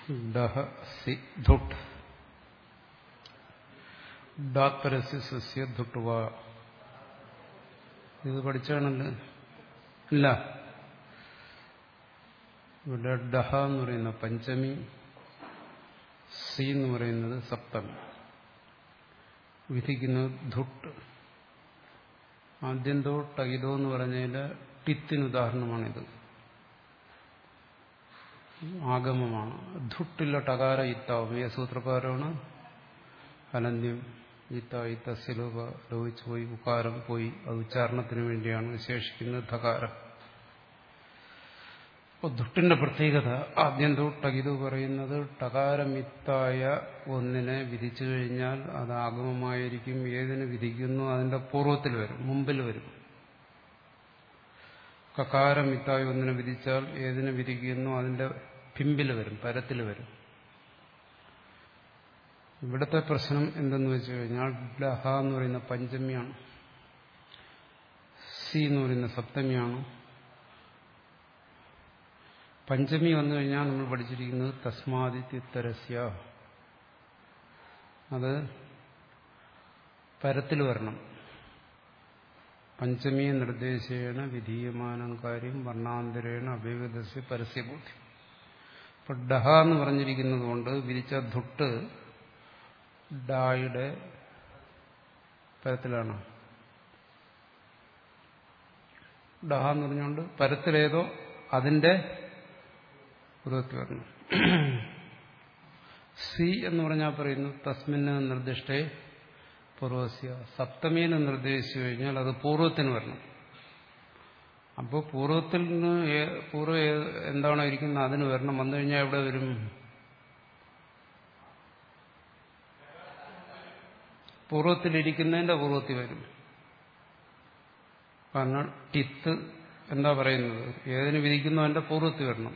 ഡഹ C ധുട്ട് ഡാത്പരസ്യ സസ്യ ധുട്ടുവ ഇത് പഠിച്ചാണല്ലോ ഇല്ല ഇവിടെ ഡഹ എന്ന് പറയുന്ന പഞ്ചമി സി എന്ന് പറയുന്നത് സപ്തമി വിധിക്കുന്നത് ധുട്ട് ആദ്യം തോ ടൈതോ എന്ന് പറഞ്ഞതിൽ ടിത്തിന് ഉദാഹരണമാണിത് ആഗമമാണ് ധുട്ടില്ല ടകാര ഇത്താവും ഏ സൂത്രപ്രകാരമാണ് അനന്യം ഇത്ത ഇത്തസ്യലോപ ലോപിച്ചു പോയി ഉകാരം പോയി അത് ഉച്ചാരണത്തിന് വേണ്ടിയാണ് വിശേഷിക്കുന്നത് ധകാരം അപ്പോൾ ധുട്ടിന്റെ പ്രത്യേകത ആദ്യം തൊട്ടകിത് പറയുന്നത് ടകാരമിത്തായ ഒന്നിനെ വിധിച്ചു കഴിഞ്ഞാൽ അത് ആഗമമായിരിക്കും ഏതിന് വിധിക്കുന്നു അതിന്റെ പൂർവ്വത്തിൽ വരും മുമ്പിൽ വരും കകാരമിത്തായ ഒന്നിനെ വിധിച്ചാൽ ഏതിനെ വിധിക്കുന്നു അതിന്റെ പിമ്പിൽ വരും പരത്തിൽ വരും ഇവിടുത്തെ പ്രശ്നം എന്തെന്ന് വെച്ച് കഴിഞ്ഞാൽ ലഹ എന്ന് പറയുന്ന പഞ്ചമിയാണ് സി എന്ന് പറയുന്ന സപ്തമിയാണ് പഞ്ചമി വന്നു കഴിഞ്ഞാൽ നമ്മൾ പഠിച്ചിരിക്കുന്നത് തസ്മാദിത്യരസ്യ അത് പരത്തിൽ വരണം പഞ്ചമീ നിർദ്ദേശേണ വിധീയമാനം കാര്യം വർണ്ണാന്തരേണ അഭിഗതസ്യ പരസ്യബുദ്ധി ഇപ്പൊ ഡഹ എന്ന് പറഞ്ഞിരിക്കുന്നത് കൊണ്ട് വിരിച്ച ധുട്ട് ഡായുടെ പരത്തിലാണ് ഡഹ എന്ന് പറഞ്ഞുകൊണ്ട് പരത്തിലേതോ അതിന്റെ പുറത്ത് വരണം സി എന്ന് പറഞ്ഞാൽ പറയുന്നു തസ്മിന് നിർദ്ദിഷ്ടേ പൂർവസ്യ സപ്തമീന് നിർദ്ദേശിച്ചു കഴിഞ്ഞാൽ അത് പൂർവ്വത്തിന് വരണം അപ്പോൾ പൂർവ്വത്തിൽ നിന്ന് പൂർവ്വം എന്താണോ ഇരിക്കുന്നത് അതിന് വരണം വന്നു കഴിഞ്ഞാൽ എവിടെ വരും പൂർവ്വത്തിലിരിക്കുന്നതിന്റെ പൂർവ്വത്തിൽ വരും കാരണം ടിത്ത് എന്താ പറയുന്നത് ഏതിന് വിധിക്കുന്നു അതിന്റെ പൂർവ്വത്തിൽ വരണം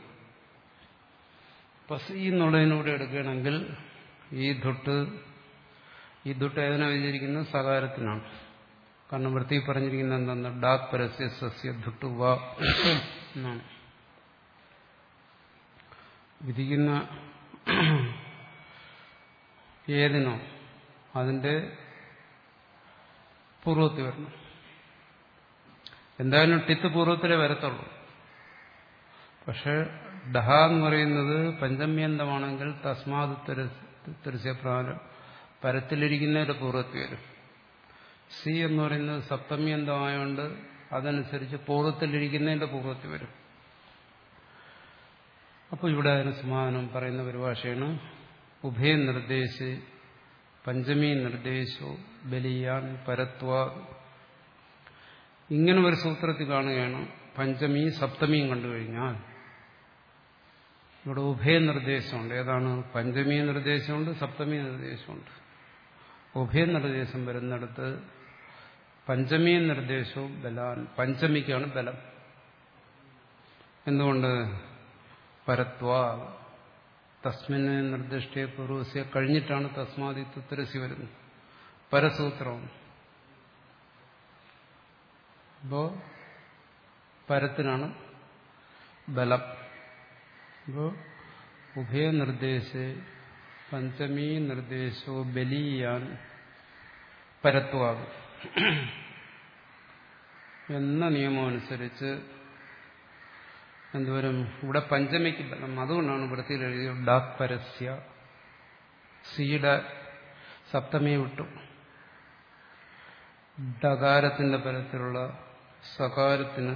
പസി എന്നുള്ളതിനൂടെ എടുക്കുകയാണെങ്കിൽ ഈ ധുട്ട് ഈ ധുട്ട് ഏതിനാ വിധിച്ചിരിക്കുന്നത് സകാരത്തിനാണ് കാരണം വൃത്തി പറഞ്ഞിരിക്കുന്നത് എന്താണ് ഡാക് പരസ്യ സസ്യ ധുട്ടു വ എന്നാണ് വിധിക്കുന്ന ഏതിനോ അതിന്റെ പൂർവ്വത്തിൽ വരണം എന്തായാലും ടിത്ത് പൂർവ്വത്തിലേ വരത്തുള്ളൂ പക്ഷെ ഡഹ എന്ന് പറയുന്നത് പഞ്ചമ്യന്തമാണെങ്കിൽ തസ്മാത് തിരസ്യപ്രാരം പരത്തിലിരിക്കുന്നതിന്റെ പൂർവ്വത്തിൽ വരും സി എന്ന് പറയുന്നത് സപ്തമ്യന്തമായതുകൊണ്ട് അതനുസരിച്ച് പൂർവ്വത്തിലിരിക്കുന്നതിന്റെ പൂർവ്വത്തിൽ വരും അപ്പോൾ ഇവിടെ അതിന് സമാധാനം പറയുന്ന പരിഭാഷയാണ് ഉഭയ നിർദ്ദേശ് പഞ്ചമി നിർദ്ദേശോ ബലിയാൻ പരത്വ ഇങ്ങനെ ഒരു സൂത്രത്തിൽ കാണുകയാണ് പഞ്ചമി സപ്തമിയും കണ്ടു കഴിഞ്ഞാൽ ഇവിടെ ഉഭയ നിർദ്ദേശമുണ്ട് ഏതാണ് പഞ്ചമി നിർദ്ദേശമുണ്ട് സപ്തമി നിർദ്ദേശമുണ്ട് ഉഭയ നിർദ്ദേശം വരുന്നിടത്ത് പഞ്ചമി നിർദ്ദേശവും ബലാൻ പഞ്ചമിക്കാണ് ബലം എന്തുകൊണ്ട് പരത്വ തസ്മിന് നിർദ്ദിഷ്ട പൂർവസ്യ കഴിഞ്ഞിട്ടാണ് തസ്മാദിത്വരസി വരുന്നത് പരസൂത്രം അപ്പോ പരത്തിനാണ് ബലം അപ്പോ ഉഭയനിർദ്ദേശ പഞ്ചമീ നിർദ്ദേശോ ബലിയാൻ പരത്വാകും എന്ന നിയമമനുസരിച്ച് എന്തുവരും ഇവിടെ പഞ്ചമിക്ക് ബലം അതുകൊണ്ടാണ് വൃത്തിയിൽ എഴുതിയത് ഡാക് പരസ്യ സിയുടെ സപ്തമി വിട്ടു ഡകാരത്തിന്റെ പരത്തിലുള്ള സകാരത്തിന്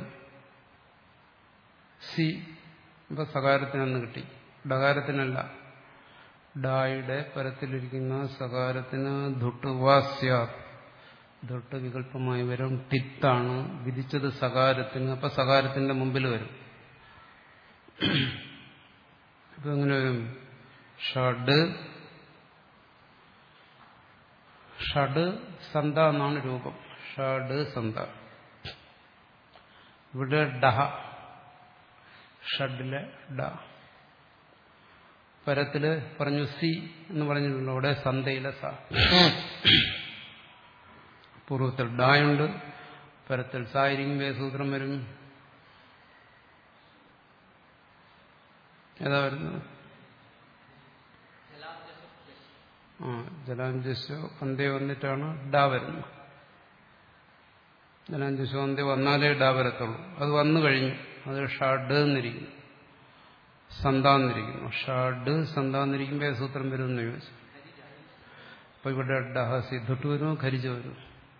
സി ഇപ്പൊ സകാരത്തിനെന്ന് കിട്ടി ഡകാരത്തിനല്ല ഡായുടെ പരത്തിലിരിക്കുന്ന സകാരത്തിന് ധുട്ടുവാസ്യ ധുട്ട് വികല്പമായി വരും ടിത്താണ് വിധിച്ചത് സകാരത്തിന് അപ്പൊ സകാരത്തിന്റെ മുമ്പിൽ വരും ഇപ്പൊ എങ്ങനെ വരും ഷഡ് ഷഡ് സന്ത എന്നാണ് രൂപം ഷഡ് സന്ത ഇവിടെ ഡഹ ഷഡിലെ ഡ പരത്തില് പറഞ്ഞു സി എന്ന് പറഞ്ഞിട്ടുണ്ടല്ലോ അവിടെ സന്തയിലെ സ പൂർവ്വത്തിൽ ഡായുണ്ട് പരത്തിൽ സായിരിക്കും സൂത്രം വരും ഏതാ വരുന്നത് ആ ജലാഞ്ജസ്വ അന്ത്യ വന്നിട്ടാണ് ഡാ വരുന്നത് ജലാഞ്ജസ്വ അന്ത്യ വന്നാലേ ഡാ വരത്തുള്ളൂ അത് വന്നു കഴിഞ്ഞു അത് ഷാഡ് എന്നിരിക്കുന്നു സന്താന്നിരിക്കുന്നു ഷാഡ് സന്താന്നിരിക്കുമ്പോൾ ഏത് സൂത്രം വരുമെന്ന് ചോദിച്ചു അപ്പൊ ഇവിടെ ഡഹ സിദ്ധുട്ട് വരുമോ ഖരിജ വരും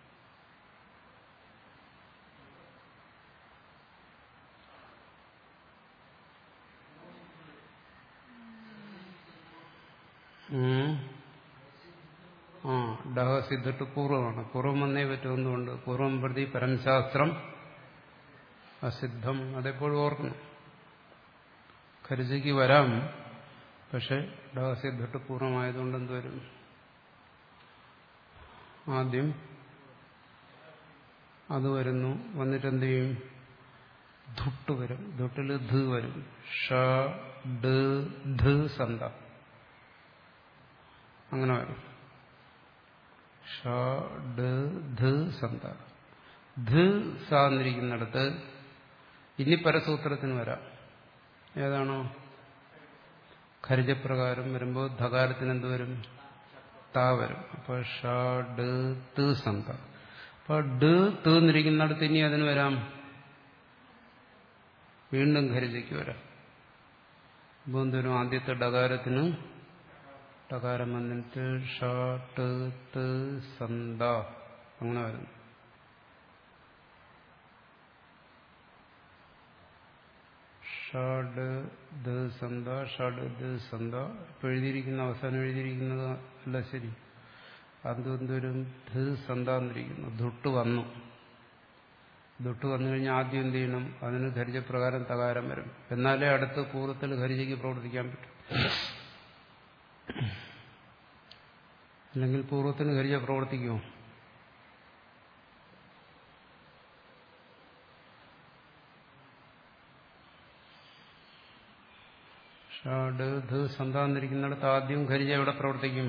ആ ഡഹ സിദ്ധട്ട് പൂർവ്വമാണ് പൂർവ്വം വന്നേ പറ്റുമെന്നുകൊണ്ട് പൂർവം പ്രതി പരംശാസ്ത്രം അസിദ്ധം അതെപ്പോഴും ഓർക്കണം ഖരിജയ്ക്ക് വരാം പക്ഷെ ഡഹസിദ്ധട്ട് പൂർണ്ണമായതുകൊണ്ട് എന്തുവരും ആദ്യം അത് വരുന്നു വന്നിട്ട് എന്ത് ചെയ്യും ധുട്ട് വരും ധുട്ടിൽ ധ വരും ഷ ഡ ധ സന്ത അങ്ങനെ വരും ഷ ഡ ധ സന്ത ധ സാന്നിരിക്കുന്നിടത്ത് ഇനി പരസൂത്രത്തിന് വരാം ഏതാണോ ഖരിജപ്രകാരം വരുമ്പോൾ ധകാരത്തിന് എന്ത് വരും താ വരും അപ്പൊ ഷ ഡ ത് സന്ത അപ്പൊ ഡ ത് എന്നിരിക്കുന്നിടത്ത് ഇനി അതിന് വരാം വീണ്ടും ഖരിജയ്ക്ക് വരാം അപ്പൊ എന്തോരും ആദ്യത്തെ ഡകാരത്തിന് ഡകാരം വന്നിട്ട് ഷ ട് ത് സന്ത അങ്ങനെ വരുന്നു ഷാഡ് ദ സന്ത ഷാഡ് ദ സന്ത ഇപ്പൊ എഴുതിയിരിക്കുന്ന അവസാനം എഴുതിയിരിക്കുന്നത് അല്ല ശരി അതെന്തോരും ധ സന്ത എന്നിരിക്കുന്നു ധുട്ട് വന്നു ധുട്ട് വന്നു കഴിഞ്ഞാൽ ആദ്യം എന്ത് ചെയ്യണം അതിന് ഖരിജപ്രകാരം തകാരം വരും എന്നാലേ അടുത്ത പൂർവ്വത്തിൽ ഖരിജയ്ക്ക് പ്രവർത്തിക്കാൻ പറ്റും അല്ലെങ്കിൽ പൂർവ്വത്തിന് ഖരിജ പ്രവർത്തിക്കുമോ ഷാഡ് ധ സന്താന്നിരിക്കുന്നിടത്ത് ആദ്യം ഖരിജ എവിടെ പ്രവർത്തിക്കും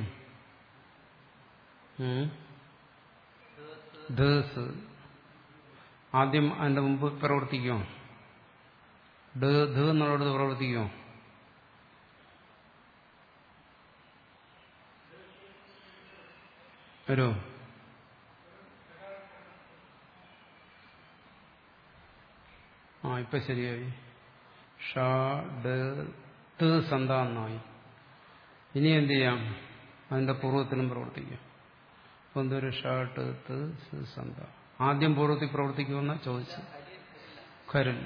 ധസ് ആദ്യം അതിന്റെ മുമ്പ് പ്രവർത്തിക്കുമോ ഡ ധ എന്നുള്ളത് പ്രവർത്തിക്കുമോ വരുമോ ആ ഇപ്പൊ ശരിയായി ഷാ ഡ ത് സന്താന്നായി ഇനി എന്ത് ചെയ്യാം അതിന്റെ പൂർവ്വത്തിനും പ്രവർത്തിക്കാം അപ്പൊ എന്തൊരു ഷാട്ട് ത് സന്ത ആദ്യം പൂർവ്വത്തിൽ പ്രവർത്തിക്കുമെന്ന ചോദിച്ചു ഖരില്ല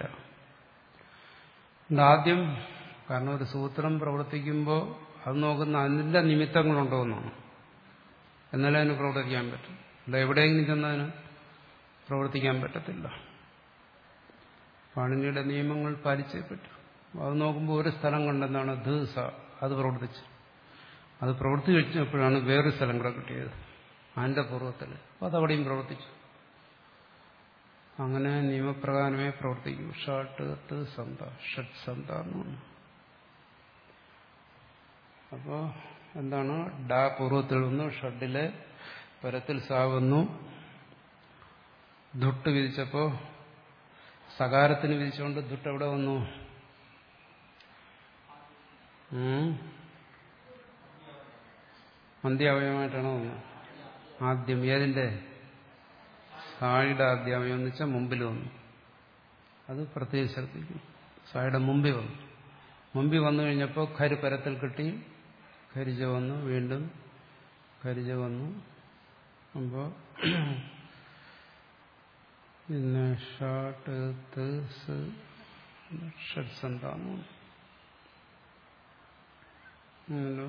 ആദ്യം കാരണം ഒരു സൂത്രം പ്രവർത്തിക്കുമ്പോൾ അത് നോക്കുന്ന അതിന്റെ നിമിത്തങ്ങളുണ്ടോ എന്നാണ് എന്നാലേ അതിന് പ്രവർത്തിക്കാൻ പറ്റും അല്ല എവിടെയെങ്കിലും ചെന്നതിന് പ്രവർത്തിക്കാൻ പറ്റത്തില്ല പാണിനിയുടെ നിയമങ്ങൾ പാലിച്ചേ പറ്റും അത് നോക്കുമ്പോൾ ഒരു സ്ഥലം കൊണ്ടെന്താണ് ധ അത് പ്രവർത്തിച്ചു അത് പ്രവർത്തിച്ചു വെച്ചപ്പോഴാണ് വേറൊരു സ്ഥലം കൂടെ കിട്ടിയത് അതിന്റെ പൂർവ്വത്തിൽ അപ്പോൾ അതവിടെയും പ്രവർത്തിച്ചു അങ്ങനെ നിയമപ്രകാരമേ പ്രവർത്തിക്കൂ ഷാട്ട് ത് സന്ത ഷട്ട് സന്ത എന്നാണ് അപ്പോൾ എന്താണ് ഡാ പൂർവ്വത്തിൽ വന്നു ഷഡിലെ പരത്തിൽ സാവുന്നു ധുട്ട് വിധിച്ചപ്പോ സകാരത്തിന് വിധിച്ചുകൊണ്ട് ധുട്ട് എവിടെ വന്നു അന്ത്യാവയമായിട്ടാണോ വന്നു ആദ്യം ഏതിന്റെ സായുടെ ആദ്യാവയം എന്ന് വെച്ചാൽ മുമ്പിൽ വന്നു അത് പ്രത്യേകം ശ്രദ്ധിക്കും സായുടെ മുമ്പിൽ വന്നു മുമ്പിൽ വന്നു കഴിഞ്ഞപ്പോൾ ഖരി പരത്തിൽ കിട്ടി ഖരിജ വന്നു വീണ്ടും ഖരിജ വന്നു അപ്പോൾ പിന്നെ ഷാട്ട് ഷഡ്സന്താന്നു ഹലോ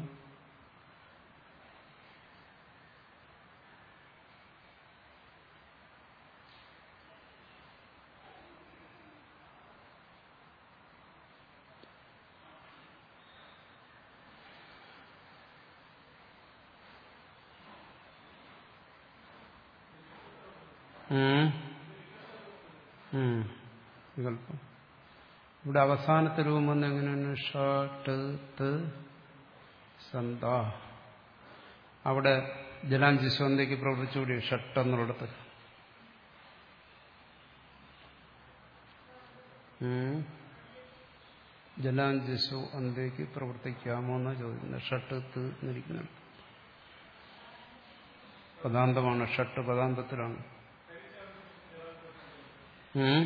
വികല്പം ഇവിടെ അവസാനത്തെ രൂപം വന്ന് എങ്ങനെയാണ് ഷട്ട് സന്ത അവിടെ ജലാഞ്ചി സ്വന്തയ്ക്ക് പ്രവർത്തിച്ചുകൂടി ഷട്ട് എന്നുള്ളിടത്ത് ജലാഞ്ചിസു അന്തേക്ക് പ്രവർത്തിക്കാമോ എന്നാ ചോദിക്കുന്നത് ഷട്ട് എന്നിരിക്കുന്നുണ്ട് പദാന്തമാണ് ഷട്ട് പദാന്തത്തിലാണ് ഉം?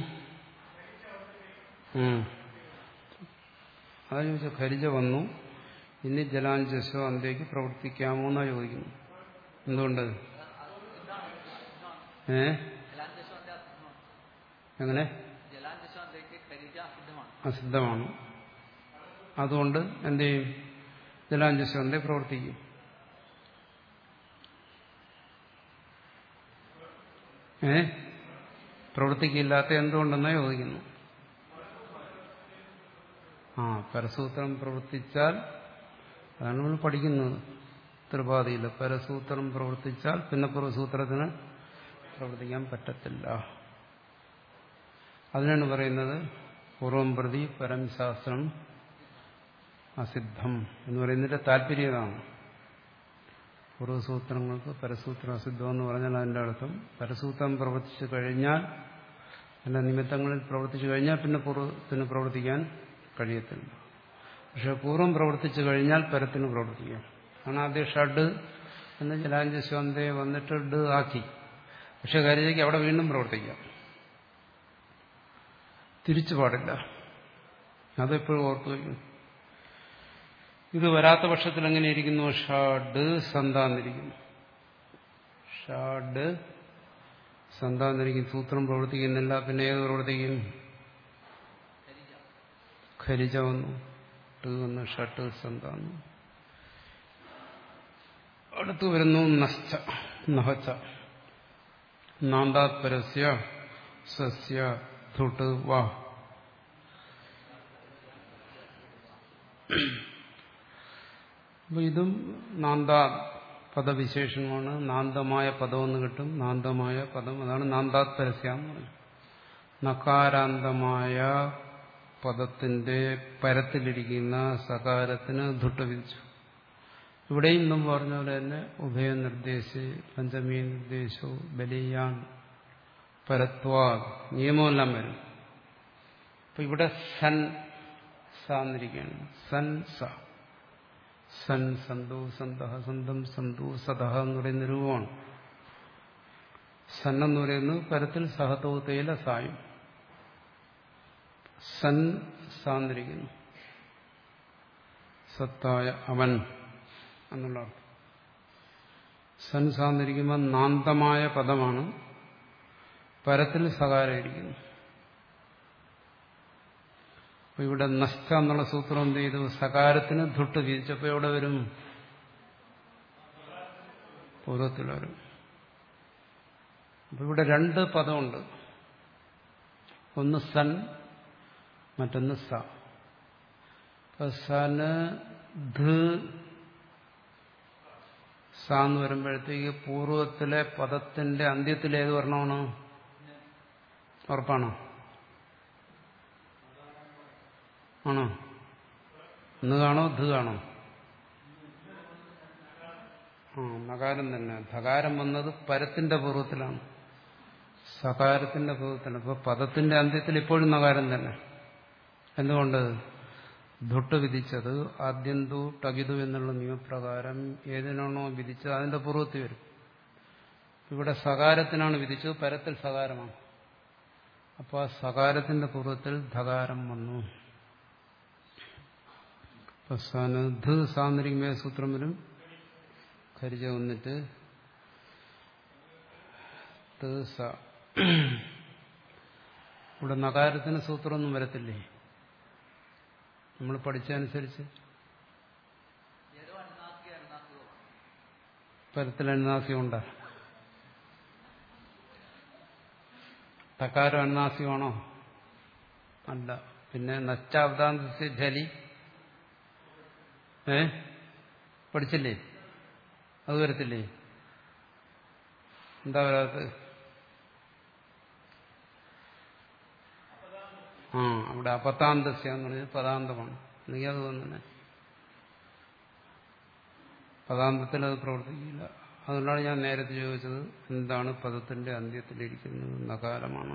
ഉം. അതാ ചോദിച്ച ഖരിജ വന്നു ഇനി ജലാഞ്ജസ്വ അന്തേക്ക് പ്രവർത്തിക്കാമോ എന്നാ ചോദിക്കുന്നു എന്തുകൊണ്ട് ഏ ജലാന്തശാന്തി അസിദ്ധമാണ് എങ്ങനെ ജലാന്തശാന്തയ്ക്ക് ഖരിജ അസിദ്ധമാണ് അസിദ്ധമാണ് അതുകൊണ്ട് എന്ത് ചെയ്യും ജലാഞ്ജസ്വന്തേ പ്രവർത്തിക്കും ഏ പ്രവർത്തിക്കില്ലാത്ത എന്തുകൊണ്ടെന്നാ ചോദിക്കുന്നു ആ പരസൂത്രം പ്രവർത്തിച്ചാൽ അതാണ് നമ്മൾ പഠിക്കുന്നത് ത്രിപാതിയിൽ പരസൂത്രം പ്രവർത്തിച്ചാൽ പിന്നെ പൂർവ്വസൂത്രത്തിന് പ്രവർത്തിക്കാൻ പറ്റത്തില്ല അതിനാണ് പറയുന്നത് പൂർവം പ്രതി പരം ശാസ്ത്രം അസിദ്ധം എന്ന് പറയുന്നതിന്റെ താല്പര്യം ഇതാണ് പൂർവ്വസൂത്രങ്ങൾക്ക് പരസൂത്രം അസിദ്ധം എന്ന് പറഞ്ഞാൽ അതിന്റെ അർത്ഥം പരസൂത്രം പ്രവർത്തിച്ചു കഴിഞ്ഞാൽ അതിന്റെ നിമിത്തങ്ങളിൽ പ്രവർത്തിച്ചു കഴിഞ്ഞാൽ പിന്നെ പൂർവ്വത്തിന് പ്രവർത്തിക്കാൻ കഴിയത്തില്ല പക്ഷെ പൂർവ്വം പ്രവർത്തിച്ചു കഴിഞ്ഞാൽ പരത്തിന് പ്രവർത്തിക്കാം കാരണം ആദ്യം ഷഡ് എന്ന് ജലാഞ്ജസ്വന്തയെ വന്നിട്ട് ഡ് ആക്കി പക്ഷെ കരിജയ്ക്ക് അവിടെ വീണ്ടും പ്രവർത്തിക്കാം തിരിച്ചു പാടില്ല അതെപ്പോഴും ഓർത്തു വയ്ക്കും ഇത് വരാത്ത പക്ഷത്തിൽ എങ്ങനെ ഇരിക്കുന്നു ഷാഡ് സന്താന്നിരിക്കുന്നു ഷാഡ് സന്താന്നിരിക്കും സൂത്രം പ്രവർത്തിക്കുന്നില്ല പിന്നെ ഏത് പ്രവർത്തിക്കും ഖരിജ വന്നു ട് വന്നു ഷട്ട് സന്താന്നു അടുത്തു വരുന്നു നശ്ച നഹച്ച നാന്താത് പരസ്യ സസ്യ ധുട്ട് വാ അപ്പൊ ഇതും നാന്താ പദവിശേഷണമാണ് നാന്തമായ പദമെന്ന് കിട്ടും നാന്തമായ പദം അതാണ് നാന്താത് പരസ്യ എന്ന് പറയുന്നത് നകാരാന്തമായ പദത്തിന്റെ പരത്തിലിരിക്കുന്ന സകാരത്തിന് ധുട്ട് വിധിച്ചു ഇവിടെയും മുമ്പ് പറഞ്ഞ പോലെ തന്നെ ഉഭയ നിർദ്ദേശി പഞ്ചമി നിർദ്ദേശവും ബലിയാൻ പരത്വാ നിയമമെല്ലാം വരും അപ്പൊ ഇവിടെ സൻ സാന്നിരിക്കുകയാണ് സൻ സ സൻ സന്തു സന്തഹ സന്തം സന്തു സതഹ എന്ന് പറയുന്ന രൂപമാണ് സൻ എന്ന് പറയുന്നത് പരത്തിൽ സഹതോത്തയിലെ സായും സൻ സാന്നിരിക്കുന്നു സത്തായ അവൻ എന്നുള്ള അർത്ഥം സൻ സാന്നിരിക്കുമ്പോൾ നാന്തമായ പദമാണ് പരത്തിൽ സകാരമായിരിക്കുന്നു അപ്പൊ ഇവിടെ നഷ്ട എന്നുള്ള സൂത്രം എന്ത് ചെയ്തു സകാരത്തിന് ധുട്ട് വിധിച്ചപ്പോ എവിടെ വരും പൂർവ്വത്തിൽ വരും അപ്പൊ ഇവിടെ രണ്ട് പദമുണ്ട് ഒന്ന് സൻ മറ്റൊന്ന് സ അപ്പൊ സന് ധ സ എന്ന് വരുമ്പോഴത്തേക്ക് പൂർവ്വത്തിലെ പദത്തിന്റെ അന്ത്യത്തിൽ ഏത് വരണമാണ് ഉറപ്പാണോ ആണോ ഇന്ന് കാണോ ധ കാണോ ആ നകാരം തന്നെ ധകാരം വന്നത് പരത്തിന്റെ പൂർവ്വത്തിലാണ് സകാരത്തിന്റെ പൂർവ്വത്തിലാണ് അപ്പൊ പദത്തിന്റെ അന്ത്യത്തിൽ ഇപ്പോഴും നകാരം തന്നെ എന്തുകൊണ്ട് ധുട്ട് വിധിച്ചത് ആദ്യന്തു ടകിതു എന്നുള്ള നിയമപ്രകാരം ഏതിനാണോ വിധിച്ചത് അതിന്റെ പൂർവ്വത്തിൽ വരും ഇവിടെ സകാരത്തിനാണ് വിധിച്ചത് പരത്തിൽ സകാരമാണ് അപ്പോൾ ആ സകാരത്തിന്റെ പൂർവ്വത്തിൽ ധകാരം വന്നു ധ സാന്നിരിക്കുമേ സൂത്രം വരും ഖരിജ വന്നിട്ട് ഇവിടെ നകാരത്തിന് സൂത്രമൊന്നും വരത്തില്ലേ നമ്മൾ പഠിച്ചതനുസരിച്ച് ഏതോ അനുനാസിക അനുനാസികോ പരത്തിൽ അനുനാസികമുണ്ട തക്കാരം അനുനാസികമാണോ അല്ല പിന്നെ നശ്ചാവതാന്തസ്യ ജലി ഏ പഠിച്ചില്ലേ അത് വരത്തില്ലേ എന്താ വരാത്തത് ആ അവിടെ അപതാന്തസ്യ എന്ന് പറഞ്ഞത് പദാന്തമാണ് അല്ലെങ്കിൽ അത് തന്നെ പദാന്തത്തിൽ അത് പ്രവർത്തിക്കില്ല അതുകൊണ്ടാണ് ഞാൻ നേരത്തെ ചോദിച്ചത് എന്താണ് പദത്തിന്റെ അന്ത്യത്തിലിരിക്കുന്നത് നകാരമാണ്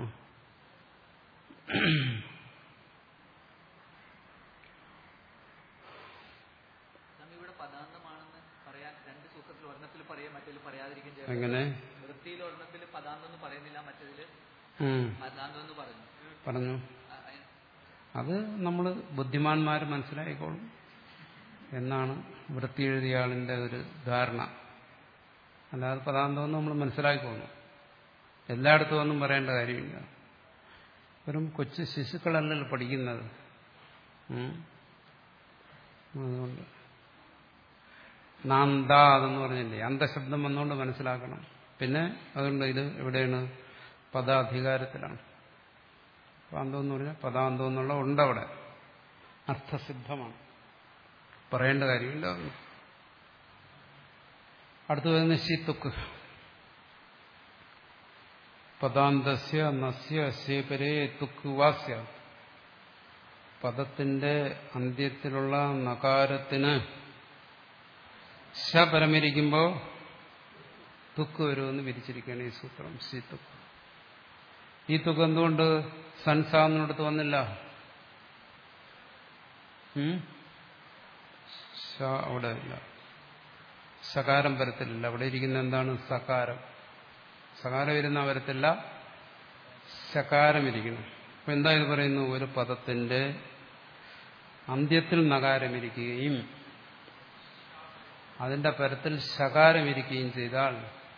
നമ്മ ഇവിടെ പദാന്തമാണെന്ന് പറയാൻ രണ്ട് സൂത്രത്തിൽ ഒരെണ്ണത്തിൽ പറയാൻ മറ്റേതിൽ പറയാതിരിക്കും ചെയ്യാം എങ്ങനെ ഉം. മരണാന്തം എന്ന് പറഞ്ഞു പറഞ്ഞു അ- അയ്- അത് നമ്മൾ ബുദ്ധിമാന്മാർ മനസ്സിലായിക്കോളും എന്നാണ് വൃത്തി എഴുതിയ ആളിന്റെ ഒരു ധാരണ അല്ലാതെ പദാന്തമെന്ന് നമ്മൾ മനസ്സിലാക്കിക്കൊള്ളണം എല്ലായിടത്തും ഒന്നും പറയേണ്ട കാര്യമില്ല വെറും കൊച്ചു ശിശുക്കളല്ലല്ലോ പഠിക്കുന്നത് ഉം. അതുകൊണ്ട് നാന്ത അതെന്ന് പറഞ്ഞില്ലേ അന്തശബ്ദം വന്നുകൊണ്ട് മനസ്സിലാക്കണം പിന്നെ അതുകൊണ്ട് ഇത് എവിടെയാണ് പദാധികാരത്തിലാണ് പാന്തം എന്ന് പറഞ്ഞാൽ പദാന്തം എന്നുള്ള ഉണ്ട് അവിടെ അർത്ഥസിദ്ധമാണ് പറയേണ്ട കാര്യമില്ല അത് അടുത്തു വരുന്ന ശീത്തുക്ക് പദാന്തസ്യ നസ്യ അസ്യപരേ തുക്ക് വാസ്യ പദത്തിന്റെ അന്ത്യത്തിലുള്ള നകാരത്തിന് ശ പരമിരിക്കുമ്പോൾ തുക്ക് വരുമെന്ന് വിരിച്ചിരിക്കുകയാണ് ഈ സൂത്രം ശീത്തുക്ക് ഈ തുക എന്തുകൊണ്ട് സൻസാന്നിടത്ത് വന്നില്ല ഉം? ശ അവിടെ ഇല്ല സകാരം വരത്തില്ല അവിടെ ഇരിക്കുന്ന എന്താണ് സകാരം സകാരം ഇരുന്ന വരത്തില്ല ശകാരം ഇരിക്കുന്നു അപ്പൊ എന്താ ഇത് പറയുന്നു ഒരു പദത്തിന്റെ അന്ത്യത്തിൽ നകാരം ഇരിക്കുകയും അതിന്റെ പരത്തിൽ ശകാരം ഇരിക്കുകയും ചെയ്താൽ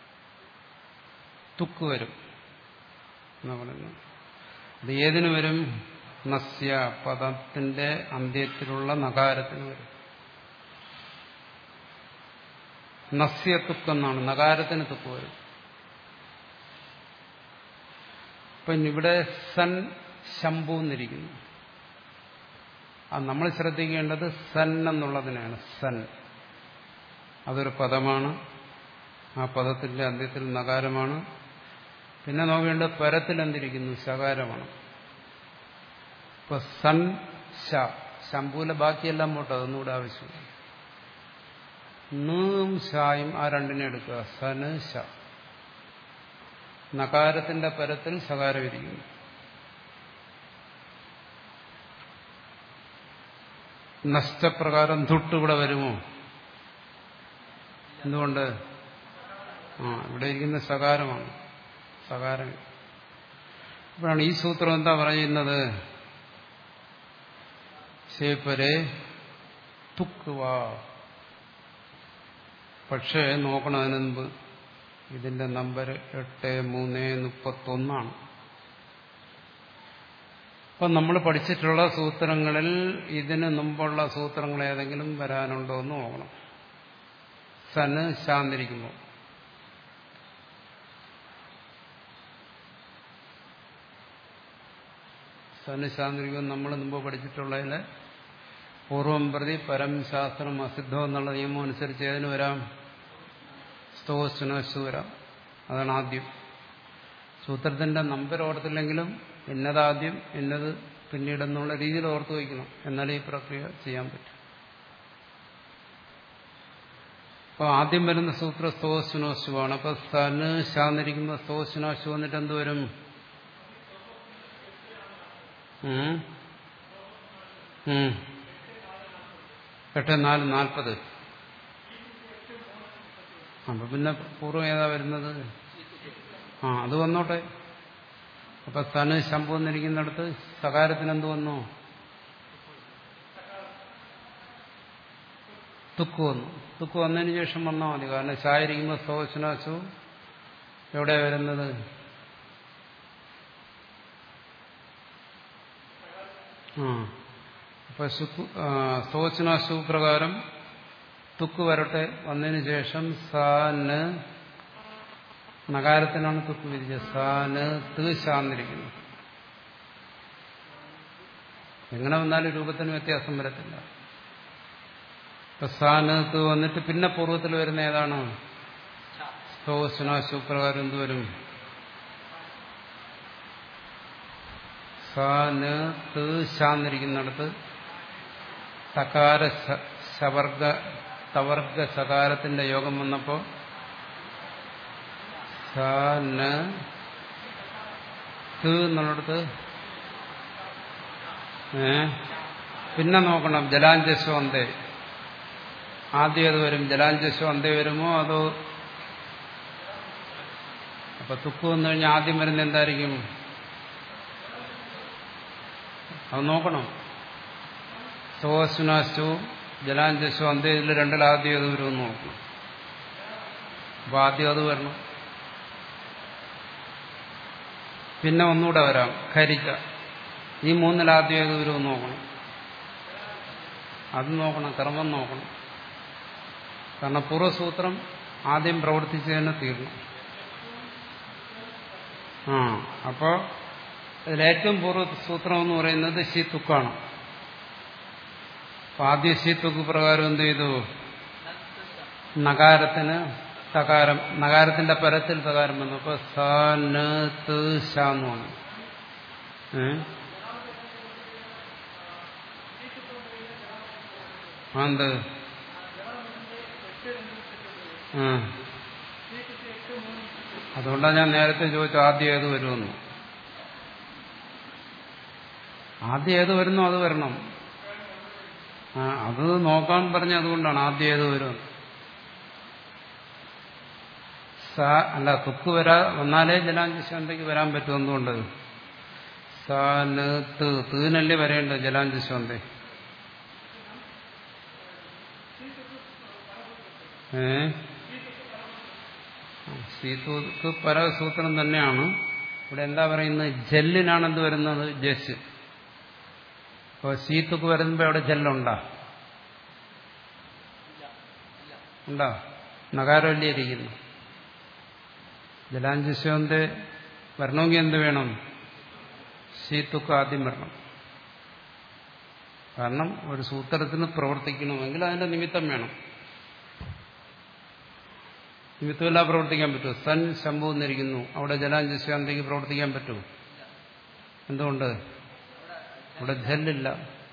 തുക്ക് വരും എന്നാ പറയുന്നത് അത് ഏതിനു വരും നസ്യ പദത്തിന്റെ അന്ത്യത്തിലുള്ള നകാരത്തിന് വരും നസ്യ തുക്കെന്നാണ് നകാരത്തിന് തുക്ക് വരും പിന്നെ ഇവിടെ സൻ ശംഭു എന്നിരിക്കുന്നു അത് നമ്മൾ ശ്രദ്ധിക്കേണ്ടത് സൻ എന്നുള്ളതിനാണ് സൻ അതൊരു പദമാണ് ആ പദത്തിന്റെ അന്ത്യത്തിൽ നകാരമാണ് പിന്നെ നോക്കേണ്ടത് പരത്തിൽ എന്തിരിക്കുന്നു ശകാരമാണ് ഇപ്പൊ സൻ ശ ശംഭൂലെ ബാക്കിയെല്ലാം പോട്ടെ അതൊന്നുകൂടെ ആവശ്യമില്ല നും ഷായും ആ രണ്ടിനെ എടുക്കുക സന് ശ നകാരത്തിന്റെ പരത്തിൽ ശകാരം ഇരിക്കുന്നു നഷ്ടപ്രകാരം ധുട്ട് ഇവിടെ വരുമോ എന്തുകൊണ്ട് ആ ഇവിടെ ഇരിക്കുന്ന സകാരമാണ് സകാരം ഇപ്പോഴാണ് ഈ സൂത്രം എന്താ പറയുന്നത് ശേപ്പരെ തുക്കുവാ പക്ഷേ നോക്കണതിന് മുമ്പ് ഇതിന്റെ നമ്പർ എട്ട് മൂന്ന് മുപ്പത്തൊന്നാണ് അപ്പം നമ്മൾ പഠിച്ചിട്ടുള്ള സൂത്രങ്ങളിൽ ഇതിന് മുമ്പുള്ള സൂത്രങ്ങൾ ഏതെങ്കിലും വരാനുണ്ടോ എന്ന് നോക്കണം സന് ശാന്തിരിക്കുമ്പോൾ സന് ശാന്തിരിക്കുമ്പോൾ നമ്മൾ മുമ്പ് പഠിച്ചിട്ടുള്ളതിൽ പൂർവം പ്രതി പരം ശാസ്ത്രം അസിദ്ധം എന്നുള്ള നിയമം അനുസരിച്ച് ഏതിന് വരാം സ്തോസ്നസ് വരാം അതാണ് ആദ്യം സൂത്രത്തിന്റെ നമ്പർ ഓർത്തില്ലെങ്കിലും ഇന്നതാദ്യം ഇന്നത് പിന്നീട് എന്നുള്ള രീതിയിൽ ഓർത്തു വയ്ക്കണം എന്നാലേ ഈ പ്രക്രിയ ചെയ്യാൻ പറ്റും അപ്പൊ ആദ്യം വരുന്ന സൂത്ര സ്തോസ്നോശുവാണ് അപ്പൊ സന് ശാന്നിരിക്കുമ്പോൾ സ്തോസ്നോശു വന്നിട്ട് എന്ത് വരും ഉം? ഉം. എട്ട് നാല് നാൽപ്പത് അപ്പൊ പിന്നെ പൂർവ്വം ഏതാ വരുന്നത് ആ അത് വന്നോട്ടെ അപ്പൊ സന് ശംഭു എന്നിരിക്കുന്നിടത്ത് സകാരത്തിന് എന്ത് വന്നു തുക്ക് വന്നു തുക്ക് വന്നതിന് ശേഷം വന്നാൽ മതി കാരണം ശായിരിക്കുമ്പോൾ സ്തോശനാശു എവിടെ വരുന്നത് ആ അപ്പൊ സ്തോചനാശു പ്രകാരം തുക്ക് വരട്ടെ വന്നതിന് ശേഷം സാന് നകാരത്തിനാണ് തുക്ക് വിരിച്ചത് സാന് തീശാന്നിരിക്കുന്നു എങ്ങനെ വന്നാലും രൂപത്തിന് വ്യത്യാസം വരത്തില്ല ഇപ്പൊ സാന് ത് വന്നിട്ട് പിന്നെ പൂർവ്വത്തിൽ വരുന്ന ഏതാണ് സ്തോശനാശു പ്രകാരം എന്ത് വരും സാന് ത് ശാന്നിരിക്കുന്നിടത്ത് തകാര ശവർഗ തവർഗ സകാരത്തിന്റെ യോഗം വന്നപ്പോ സാന് ത് എന്നുള്ളിടത്ത് ഏ പിന്നെ നോക്കണം ജലാഞ്ജസ്വ അന്തേ ആദ്യം അത് വരും ജലാഞ്ജസ്വ അന്തേ വരുമോ അതോ അപ്പൊ തുക്ക് വന്നു കഴിഞ്ഞാൽ ആദ്യം വരുന്ന എന്തായിരിക്കും അത് നോക്കണം സോസ്നാശു ജലാഞ്ചശു അന്ത്യത്തിൽ രണ്ടിലാദ്യം അത് വരുമെന്ന് നോക്കണം അപ്പൊ ആദ്യം അത് വരണം പിന്നെ ഒന്നുകൂടെ വരാം ഖരിച്ച ഈ മൂന്നിലാദ്യം ഏത് വരുമെന്ന് നോക്കണം അത് നോക്കണം കർമ്മം നോക്കണം കാരണം പൂർവ്വസൂത്രം ആദ്യം പ്രവർത്തിച്ച് തന്നെ തീർന്നു ആ അപ്പോൾ ഇതിലേറ്റവും പൂർവ്വസൂത്രം എന്ന് പറയുന്നത് ശീത്തുക്കാണ് അപ്പൊ ആദ്യം ശീത്തുക്ക് പ്രകാരം എന്ത് ചെയ്തു നകാരത്തിന് തകാരം നകാരത്തിന്റെ പരത്തിൽ തകാരം വന്നു അപ്പൊ സ ന ത് ശ എന്ന് വന്നു ഏ ആ, എന്ത് ആ അതുകൊണ്ടാണ് ഞാൻ നേരത്തെ ചോദിച്ചു ആദ്യം ഏത് വരുമെന്ന് ആദ്യം ഏത് വരുന്നോ അത് വരണം ആ അത് നോക്കാൻ പറഞ്ഞ അതുകൊണ്ടാണ് ആദ്യം ഏത് വരും സ അല്ല തുക്ക് വരാ വന്നാലേ ജലാഞ്ചശാന്തയ്ക്ക് വരാൻ പറ്റും എന്തുകൊണ്ട് സ ന ത് തീനല്ലേ വരേണ്ടത് ജലാഞ്ചശാന്ത ഏ സീത്തുക്ക് പരസൂത്രം തന്നെയാണ് ഇവിടെ എന്താ പറയുന്നത് ജെല്ലിനാണ് എന്ത് വരുന്നത് ജസ് അപ്പോൾ സീത്തുക്ക് വരുമ്പോൾ അവിടെ ജെല്ലുണ്ടാ ഉണ്ടാ നഗാരമല്ലേ ഇരിക്കുന്നു ജലാഞ്ചശോന്റെ വരണമെങ്കിൽ എന്ത് വേണം സീത്തുക്ക് ആദ്യം വരണം കാരണം ഒരു സൂത്രത്തിന് പ്രവർത്തിക്കണമെങ്കിൽ അതിന്റെ നിമിത്തം വേണം നിമിത്തമില്ല പ്രവർത്തിക്കാൻ പറ്റുമോ സൻ ശംഭു എന്നിരിക്കുന്നു അവിടെ ജലാഞ്ചശാന്തയ്ക്ക് പ്രവർത്തിക്കാൻ പറ്റുമോ എന്തുകൊണ്ട് അവിടെ ജല്ലില്ല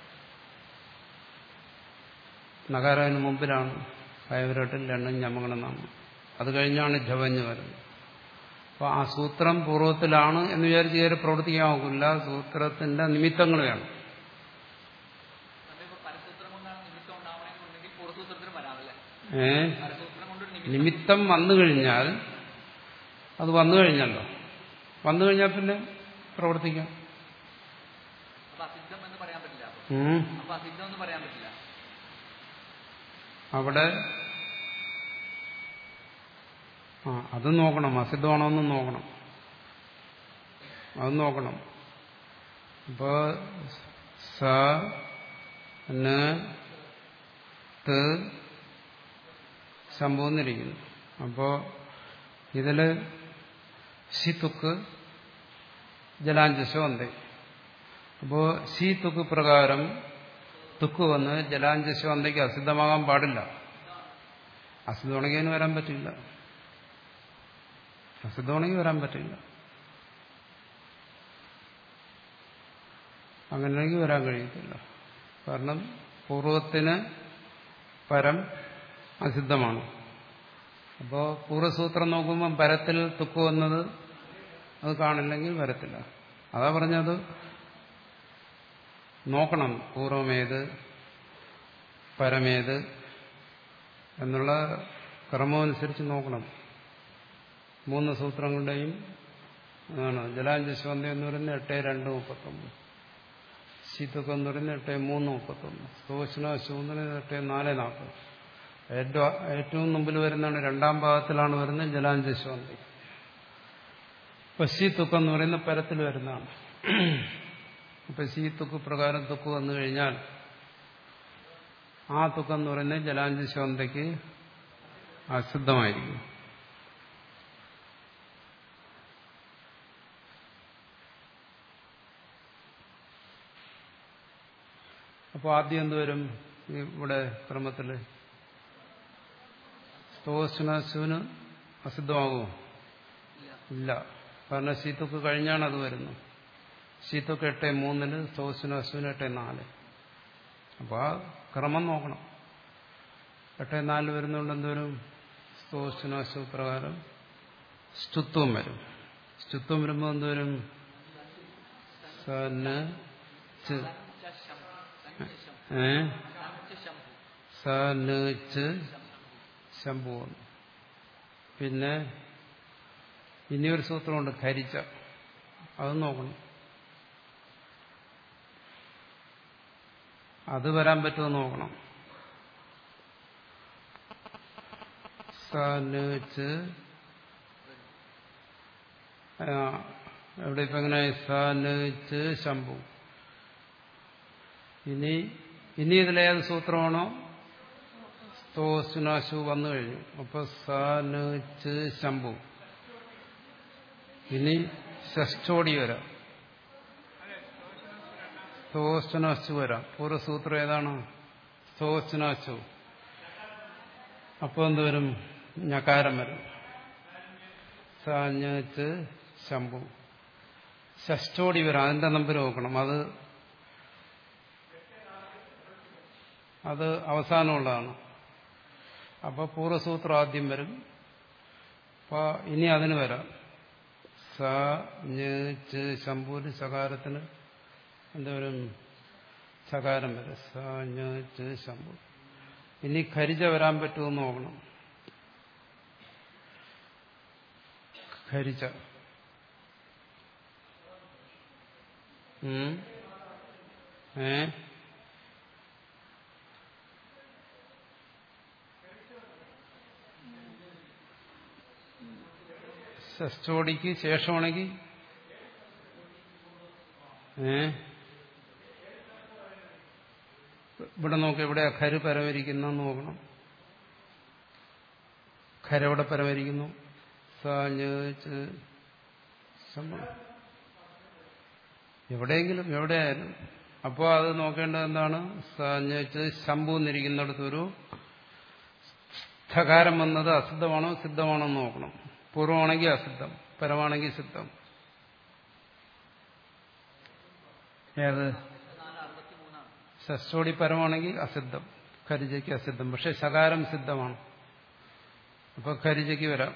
നഗാരവിന് മുമ്പിലാണ് കയവരട്ടിൽ രണ്ടും ഞമകണമെന്നാണ് അത് കഴിഞ്ഞാണ് ജവഞ്ഞ് വരുന്നത് അപ്പോൾ ആ സൂത്രം പൂർവ്വത്തിലാണ് എന്ന് വിചാരിച്ച് കയറി പ്രവർത്തിക്കാൻ നോക്കില്ല സൂത്രത്തിന്റെ നിമിത്തങ്ങൾ വേണം നമ്മളിപ്പോ പരസൂത്രം കൊണ്ടാണ് നിമിത്തം ഉണ്ടാവണമെന്നുണ്ടെങ്കിൽ പൂർവ്വസൂത്രത്തിന് വരാമല്ലേ ഏ പരസൂത്രം കൊണ്ടൊരു നിമിത്തം നിമിത്തം വന്നു കഴിഞ്ഞാൽ അത് വന്നു കഴിഞ്ഞല്ലോ വന്നു കഴിഞ്ഞാൽ പിന്നെ പ്രവർത്തിക്കാം അപ്പൊ അസിദ്ധം എന്ന് പറയാൻ പറ്റില്ല അപ്പൊ ഉം. അപ്പൊ അസിദ്ധം എന്ന് പറയാൻ പറ്റില്ല അവിടെ ആ അത് നോക്കണം അസിദ്ധമാണോന്നും നോക്കണം അത് നോക്കണം ഇപ്പോ സ ന ത് സംഭവന്നിരിക്കുന്നു അപ്പോ ഇതില് സി തുക്ക് ജലാഞ്ചശോ അന്തേ അപ്പോ സി തുക്ക് പ്രകാരം തുക്ക് വന്ന് ജലാഞ്ചശോ അന്തയ്ക്ക് അസിദ്ധമാകാൻ പാടില്ല അസിദ്ധമാണെങ്കിൽ അതിന് വരാൻ പറ്റില്ല അസിദ്ധമാണെങ്കിൽ വരാൻ പറ്റില്ല അങ്ങനെയാണെങ്കിൽ വരാൻ കഴിയത്തില്ല കാരണം പൂർവത്തിന് പരം അസിദ്ധമാണ് അപ്പോൾ പൂർവ്വസൂത്രം നോക്കുമ്പോൾ പരത്തിൽ തുക്ക് വന്നത് അത് കാണില്ലെങ്കിൽ വരത്തില്ല അതാ പറഞ്ഞത് നോക്കണം പൂർവമേത് പരമേത് എന്നുള്ള ക്രമമനുസരിച്ച് നോക്കണം മൂന്ന് സൂത്രങ്ങളുടെയും അതാണ് ജലാഞ്ചശോന്ത എന്ന് പറയുന്നത് എട്ട് രണ്ട് മുപ്പത്തൊമ്പത് ശീതൊക്കെ എന്ന് പറയുന്നത് എട്ട് മൂന്ന് മുപ്പത്തൊന്ന് സ്തോഷണ ശൂന്ദന എട്ട് നാല് നാൽപ്പത് ഏറ്റവും ഏറ്റവും മുമ്പിൽ വരുന്നതാണ് രണ്ടാം ഭാഗത്തിലാണ് വരുന്നത് ജലാഞ്ചശോന്തി അപ്പൊ ശീത്തുക്ക് എന്ന് പറയുന്ന പരത്തിൽ വരുന്നതാണ് അപ്പൊ ശീത്തുക്ക് പ്രകാരം തുക്ക് വന്നു കഴിഞ്ഞാൽ ആ തുക്ക് എന്ന് പറയുന്നത് ജലാഞ്ചശോന്തയ്ക്ക് അശുദ്ധമായിരിക്കും അപ്പോൾ ആദ്യം എന്തുവരും ഇവിടെ ക്രമത്തിൽ സ്തോസ്നസുവിന് അസിദ്ധമാകുമോ ഇല്ല കാരണം ശീത്തുക്ക് കഴിഞ്ഞാണ് അത് വരുന്നത് ശീത്തുക്ക് എട്ട് മൂന്നില് സ്തോസ്നസുവിന് എട്ട് നാല് അപ്പോൾ ആ ക്രമം നോക്കണം എട്ട് നാലിൽ വരുന്നതുകൊണ്ട് എന്തോരും സ്തോസ്നസു പ്രകാരം സ്തുത്വം വരും സ്തുത്വം വരുമ്പോൾ എന്തോരും സന് ച് ഏ സന് ച് ശംഭു വന്നു പിന്നെ ഇനിയൊരു സൂത്രമുണ്ട് ഖരിച്ച അത് നോക്കണം അത് വരാൻ പറ്റുമോ നോക്കണം സനുച്ച് എവിടെ ഇപ്പൊ എങ്ങനെ സനുച്ച് ശംഭു ഇനി ഇനി ഇതിലേത് സൂത്രമാണോ സ്തോസുനാശു വന്നു കഴിഞ്ഞു അപ്പൊ സനുച്ച് ശംഭു ഇനി ഷഷ്ടോടി വരാം സ്തോസ്നാശു വരാം പൂർവ്വസൂത്രം ഏതാണ് സ്തോസ്നാശു അപ്പോൾ എന്ത് വരും ഞകാരം വരും സാഞ്ഞ് ശംഭു ഷഷ്ടോടി വരാം അതിന്റെ നമ്പർ നോക്കണം അത് അത് അവസാനമുള്ളതാണ് അപ്പൊ പൂർവ്വസൂത്രം ആദ്യം വരും അപ്പൊ ഇനി അതിന് വരാം സ ഞ് ശംഭുവിന് സകാരത്തിന് എന്തോരും സകാരം വരും സ ഞ് ശംഭു ഇനി ഖരിജ വരാൻ പറ്റുമെന്ന് നോക്കണം ഖരിജ ഉം. ഏ ഷസ്റ്റോടിക്ക് ശേഷമാണെങ്കിൽ ഏ ഇവിടെ നോക്കി എവിടെ ഖര് പരമരിക്കുന്ന നോക്കണം ഖര എവിടെ പരമരിക്കുന്നു സാഞ്ഞ് ച് സമ- എവിടെയെങ്കിലും എവിടെയായാലും അപ്പോൾ അത് നോക്കേണ്ടത് എന്താണ് സാഞ്ഞ് ച് ശംഭു എന്നിരിക്കുന്നിടത്തൊരു സ്ഥകാരം വന്നത് അസിദ്ധമാണോ സിദ്ധമാണോ എന്ന് നോക്കണം പൂർവമാണെങ്കിൽ അസിദ്ധം പരമാണെങ്കിൽ സിദ്ധം ഏത് നാല് അറുപത്തി മൂന്നാണ് ഷസ്റ്റോടി പരമാണെങ്കിൽ അസിദ്ധം ഖരിജയ്ക്ക് അസിദ്ധം പക്ഷെ ശകാരം സിദ്ധമാണ് അപ്പൊ ഖരിജയ്ക്ക് വരാം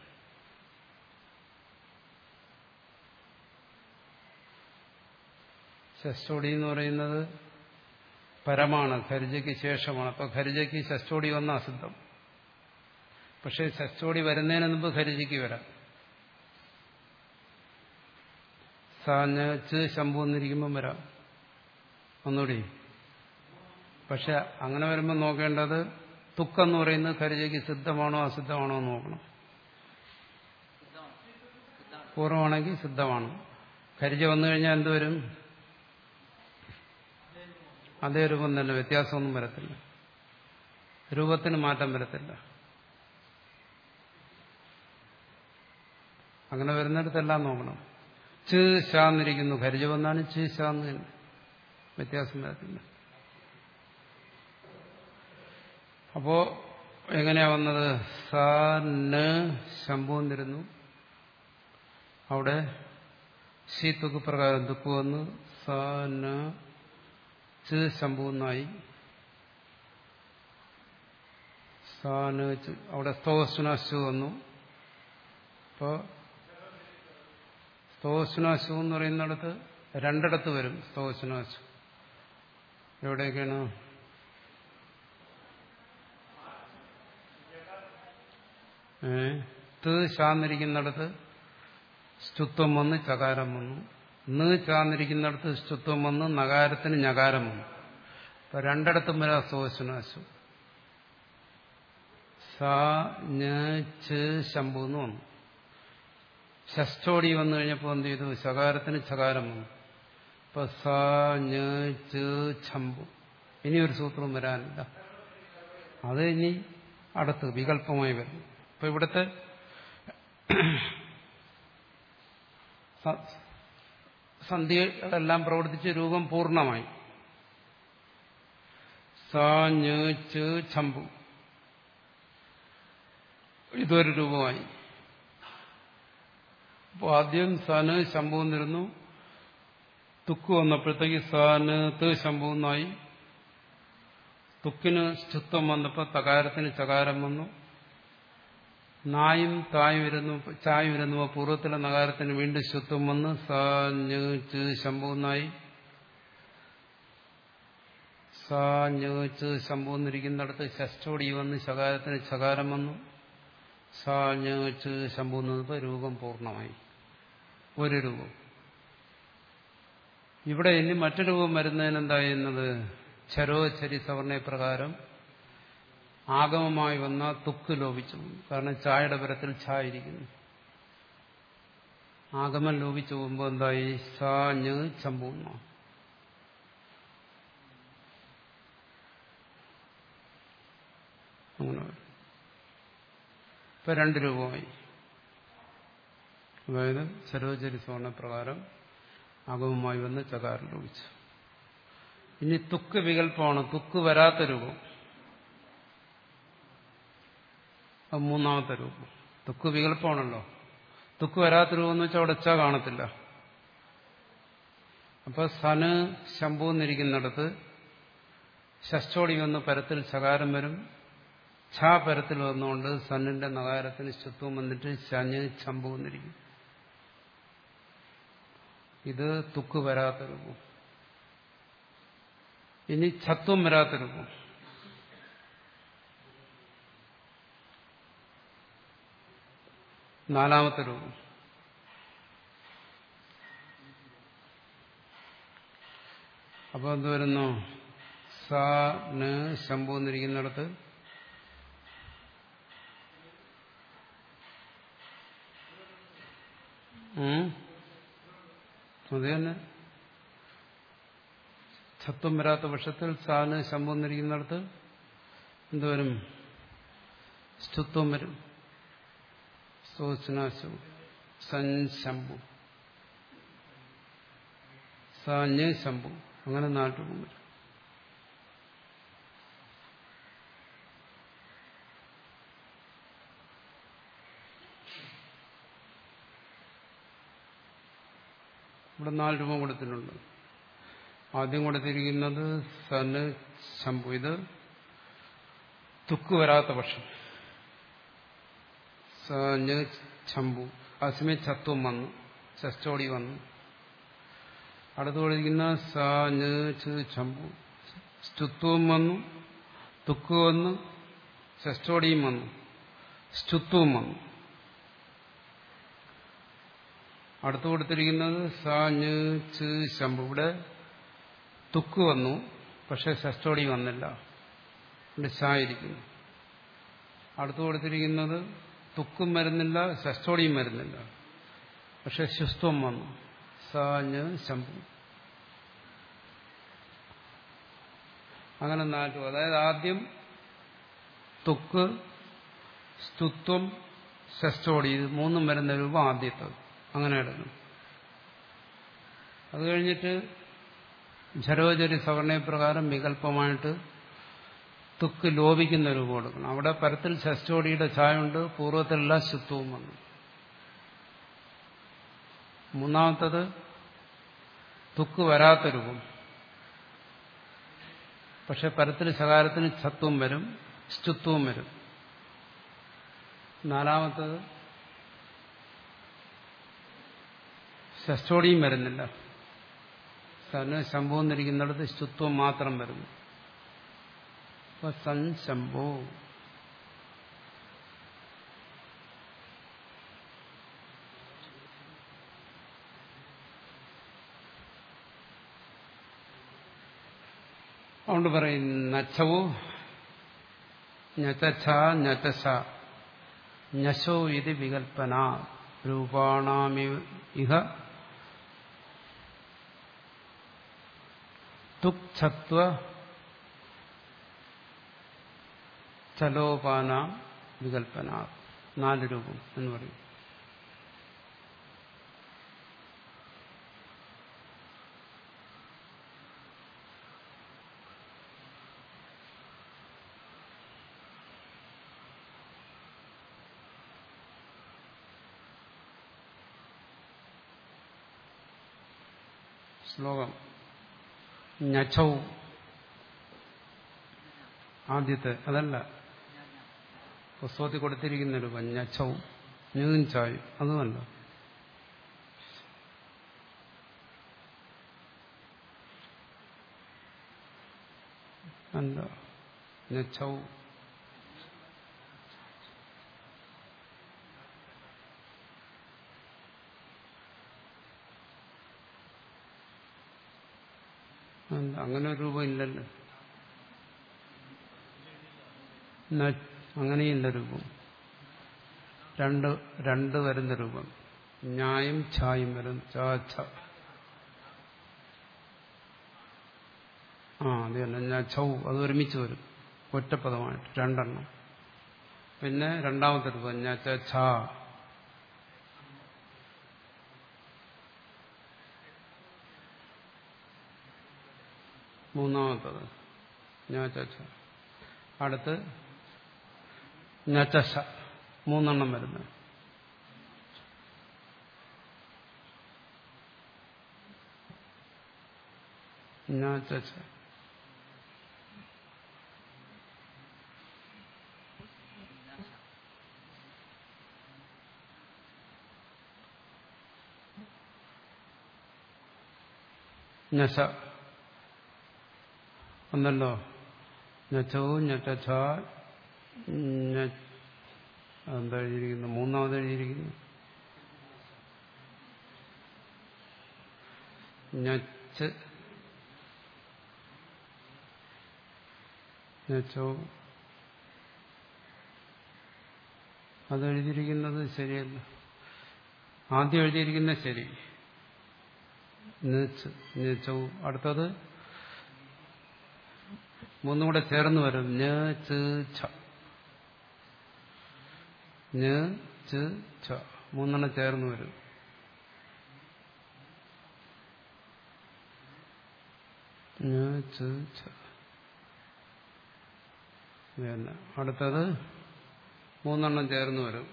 ഷസ്റ്റോടി എന്ന് പറയുന്നത് പരമാണ് ഖരിജയ്ക്ക് ശേഷമാണ് അപ്പൊ ഖരിജയ്ക്ക് ഷസ്റ്റോടി വന്ന അസിദ്ധം പക്ഷെ ഷസ്റ്റോടി വരുന്നതിന് മുമ്പ് ഖരിജയ്ക്ക് വരാം സാഞ്ഞ് ശംഭു എന്നിരിക്കുമ്പം വരാം ഒന്നുകൂടി പക്ഷെ അങ്ങനെ വരുമ്പോൾ നോക്കേണ്ടത് തുക്കെന്ന് പറയുന്നത് ഖരിജയ്ക്ക് സിദ്ധമാണോ അസിദ്ധമാണോ എന്ന് നോക്കണം സിദ്ധമാണ് സിദ്ധമാണ് പൂർവ്വമാണെങ്കിൽ സിദ്ധമാണ് ഖരിജ വന്നു കഴിഞ്ഞാൽ എന്ത് വരും അതേ രൂപം തന്നെ വ്യത്യാസമൊന്നും വരത്തില്ല രൂപത്തിന് മാറ്റം വരത്തില്ല അങ്ങനെ വരുന്നിടത്തെല്ലാം നോക്കണം ച് ശാന്നിരിക്കുന്നു ഖരിജ വന്നാണ് ച് ശാന്ന് തന്നെ വ്യത്യാസം വരത്തില്ല അപ്പോ എങ്ങനെയാ വന്നത് സ ന ശംഭുന്നിരുന്നു അവിടെ ഷീ തുക്ക് പ്രകാരം തുക്ക് വന്ന് സ ന ച് ശംഭുന്നായി സ ന ച് അവിടെ സ്തോസ്നാശു വന്നു അപ്പോ സ്തോസ്നാശു എന്ന് പറയുന്നിടത്ത് രണ്ടിടത്ത് വരും സ്തോസ്നാശു എവിടെയൊക്കെയാണ് ഏ ത് ചാന്നിരിക്കുന്നിടത്ത് സ്തുത്വം വന്ന് ചകാരം വന്നു ന് ചാന്നിരിക്കുന്നിടത്ത് സ്തുത്വം വന്ന് നകാരത്തിന് ഞകാരം വന്നു അപ്പൊ രണ്ടിടത്തും വരാം സ്തോസ്നാശു സ ഞ ച് ശംഭു എന്ന് വന്നു ഷഷ്ടോടി വന്നു കഴിഞ്ഞപ്പോൾ എന്ത് ചെയ്തു ശകാരത്തിന് ചകാരം വന്നു ഇപ്പൊ സ ഞ ച് ഛമ്പു ഇനി ഒരു സൂത്രം വരാനില്ല അത് ഇനി അടുത്ത് വികല്പമായി വരും ഇപ്പൊ ഇവിടുത്തെ സ- സന്ധികളെല്ലാം പ്രവർത്തിച്ച് രൂപം പൂർണ്ണമായി സ ഞ ച് ഛമ്പു ഇതൊരു രൂപമായി അപ്പോൾ ആദ്യം സന് ശംഭു എന്നിരുന്നു തുക്ക് വന്നപ്പോഴത്തേക്ക് സാന് ത് ശംഭു എന്നായി തുക്കിന് സ്തുത്വം വന്നപ്പോൾ തകാരത്തിന് ചകാരം വന്നു നായും തായും വരുന്നു ചായും വരുന്നു പൂർവ്വത്തിലെ നകാരത്തിന് വീണ്ടും ശുത്വം വന്ന് സാ ഞ് ച് ശംഭു എന്നായി സാ ഞ് ച് ശംഭു എന്നിരിക്കുന്നിടത്ത് ഷഷ്ടോടി വന്ന് ശകാരത്തിന് ചകാരം വന്നു സാ ഞ് ച് ശംഭു എന്നപ്പോൾ രൂപം പൂർണ്ണമായി ഒരു രൂപം ഇവിടെ ഇനി മറ്റു രൂപം വരുന്നതിന് എന്താ ചെയ്യുന്നത് ചരോ ചരി സവർണ പ്രകാരം ആഗമമായി വന്ന തുക്ക് ലോപിച്ചു കാരണം ചായയുടെ പരത്തിൽ ഛ ഇരിക്കുന്നു ആഗമം ലോപിച്ചു പോകുമ്പോൾ എന്തായി സാ ഞ് ചമ്പൂന്ന അങ്ങനെ വരും. ഇപ്പൊ രണ്ട് രൂപമായി അതായത് സരോജരി സോണ പ്രകാരം ആഗമമായി വന്ന് ചകാരം ലോപിച്ചു ഇനി തുക്ക് വികല്പമാണ് തുക്ക് വരാത്ത രൂപം അത് മൂന്നാമത്തെ രൂപം തുക്ക് വികല്പമാണല്ലോ തുക്ക് വരാത്ത രൂപം എന്ന് വെച്ചാൽ അവിടെ ച കാണത്തില്ല അപ്പൊ സന് ശംഭു എന്നിരിക്കുന്നിടത്ത് ഷഷ്ടോടി വന്ന് പരത്തിൽ ചകാരം വരും ഛ പരത്തിൽ വന്നുകൊണ്ട് സന്നിന്റെ നഗാരത്തിന് ശുത്വം വന്നിട്ട് ശഞ്ഞ് ശംഭു എന്നിരിക്കും ഇത് തുക്ക് വരാത്ത രൂപം ഇനി ഛത്വം വരാത്ത രൂപം നാലാമത്തെ രൂപം അപ്പൊ എന്ത് വരുന്നു സ ന് ശംഭു എന്നിരിക്കുന്നിടത്ത് ഉം. അത് തന്നെ ഛത്വം വരാത്ത പക്ഷത്തിൽ സാന് ശംഭു എന്നിരിക്കുന്നിടത്ത് എന്തുവരും സ്തുത്വം വരും സോചനാശു സൻശംഭു സാഞ്ഞ് ശംഭു അങ്ങനെ നാല് രൂപം വരും ഇവിടെ നാല് രൂപം കൊടുത്തിട്ടുണ്ട് ആദ്യം കൊടുത്തിരിക്കുന്നത് സന് ശംഭു ഇത് തുക്ക് വരാത്ത പക്ഷം സഞ്ഞ് ശംഭു അസമയ ചത്വം വന്നു ചസ്റ്റോടി വന്നു അടുത്ത് കൊടുത്തിരിക്കുന്ന സഞ്ഞ് ശംഭു സ്തുത്വം വന്നു തുക്ക് വന്നു ചസ്റ്റോടിയും വന്നു സ്തുത്വവും വന്നു അടുത്ത് കൊടുത്തിരിക്കുന്നത് സാഞ്ഞ് ച് ശംഭു ഇവിടെ തുക്ക് വന്നു പക്ഷെ ഷസ്റ്റോടി വന്നില്ല ഇവിടെ ഷായിരിക്കുന്നു അടുത്ത് കൊടുത്തിരിക്കുന്നത് തുക്കും വരുന്നില്ല ഷസ്റ്റോടിയും വരുന്നില്ല പക്ഷെ ശുസ്ത്വം വന്നു സാഞ്ഞ് ശംഭു അങ്ങനെ നാലു അതായത് ആദ്യം തുക്ക് സ്തുത്വം ഷസ്റ്റോടി ഇത് മൂന്നും വരുന്ന രൂപം ആദ്യത്തത് അങ്ങനെ എടുക്കണം അത് കഴിഞ്ഞിട്ട് ജരോജരി സവർണപ്രകാരം വികല്പമായിട്ട് തുക്ക് ലോപിക്കുന്ന രൂപം എടുക്കണം അവിടെ പരത്തിൽ ഷസ്റ്റോടിയുടെ ഛായുണ്ട് പൂർവ്വത്തിലെല്ലാം ശുദ്ധവും വന്നു മൂന്നാമത്തത് തുക്ക് വരാത്ത രൂപം പക്ഷെ പരത്തിൽ ശകാരത്തിന് ഛത്വം വരും സ്തുത്വവും വരും നാലാമത്തത് ഷസ്റ്റോടിയും വരുന്നില്ല സന് ശംഭു എന്നിരിക്കുന്നിടത്ത് ശുത്വം മാത്രം വരുന്നു അപ്പൊ സൻ ശംഭു അതുകൊണ്ട് പറയും നച്ചവു ഞച്ച ഞച്ച ഞശോ ഇത് വികൽപ്പന രൂപാണാമി ഇഹ തുക്ഛത്വ ചലോപാന വികൽപ്പന നാല് രൂപം എന്ന് പറയും ശ്ലോകം ഞച്ചൗ ആദ്യത്തെ അതല്ല പുസ്തകത്തിൽ കൊടുത്തിരിക്കുന്ന രൂപം ഞച്ചൗ ഞും ചായും അതുമല്ല അല്ല ഞച്ചൗ അല്ല അങ്ങനെ ഒരു രൂപം ഇല്ലല്ലോ ന അങ്ങനെയില്ല രൂപം രണ്ട് രണ്ട് വരുന്ന രൂപം ന്യായും ഛായും വരും ചാ ഛ ആ അത് തന്നെ ഞാൻ ഛൗ അത് ഒരുമിച്ച് വരും ഒറ്റപ്പദമായിട്ട് രണ്ടെണ്ണം പിന്നെ രണ്ടാമത്തെ രൂപം ഞാൻ ഛ മൂന്നാമത്തത് ഞാച്ച അടുത്ത് ഞച്ച മൂന്നെണ്ണം വരുന്നത് ഞാച്ച ഞശ ഒന്നല്ലോ ഞച്ചവും ഞച്ച എന്താ എഴുതിയിരിക്കുന്നു മൂന്നാമത് എഴുതിയിരിക്കുന്നു ഞച്ച് ഞച്ചോ അത് എഴുതിയിരിക്കുന്നത് ശരിയല്ല ആദ്യം എഴുതിയിരിക്കുന്നത് ശരി ഞച്ചവും അടുത്തത് മൂന്നും കൂടെ ചേർന്ന് വരും ഞ ച് ഛ ഞ ച് ഛ മൂന്നെണ്ണം ചേർന്ന് വരും ഞ ച് ഛ പിന്നെ അടുത്തത് മൂന്നെണ്ണം ചേർന്ന് വരും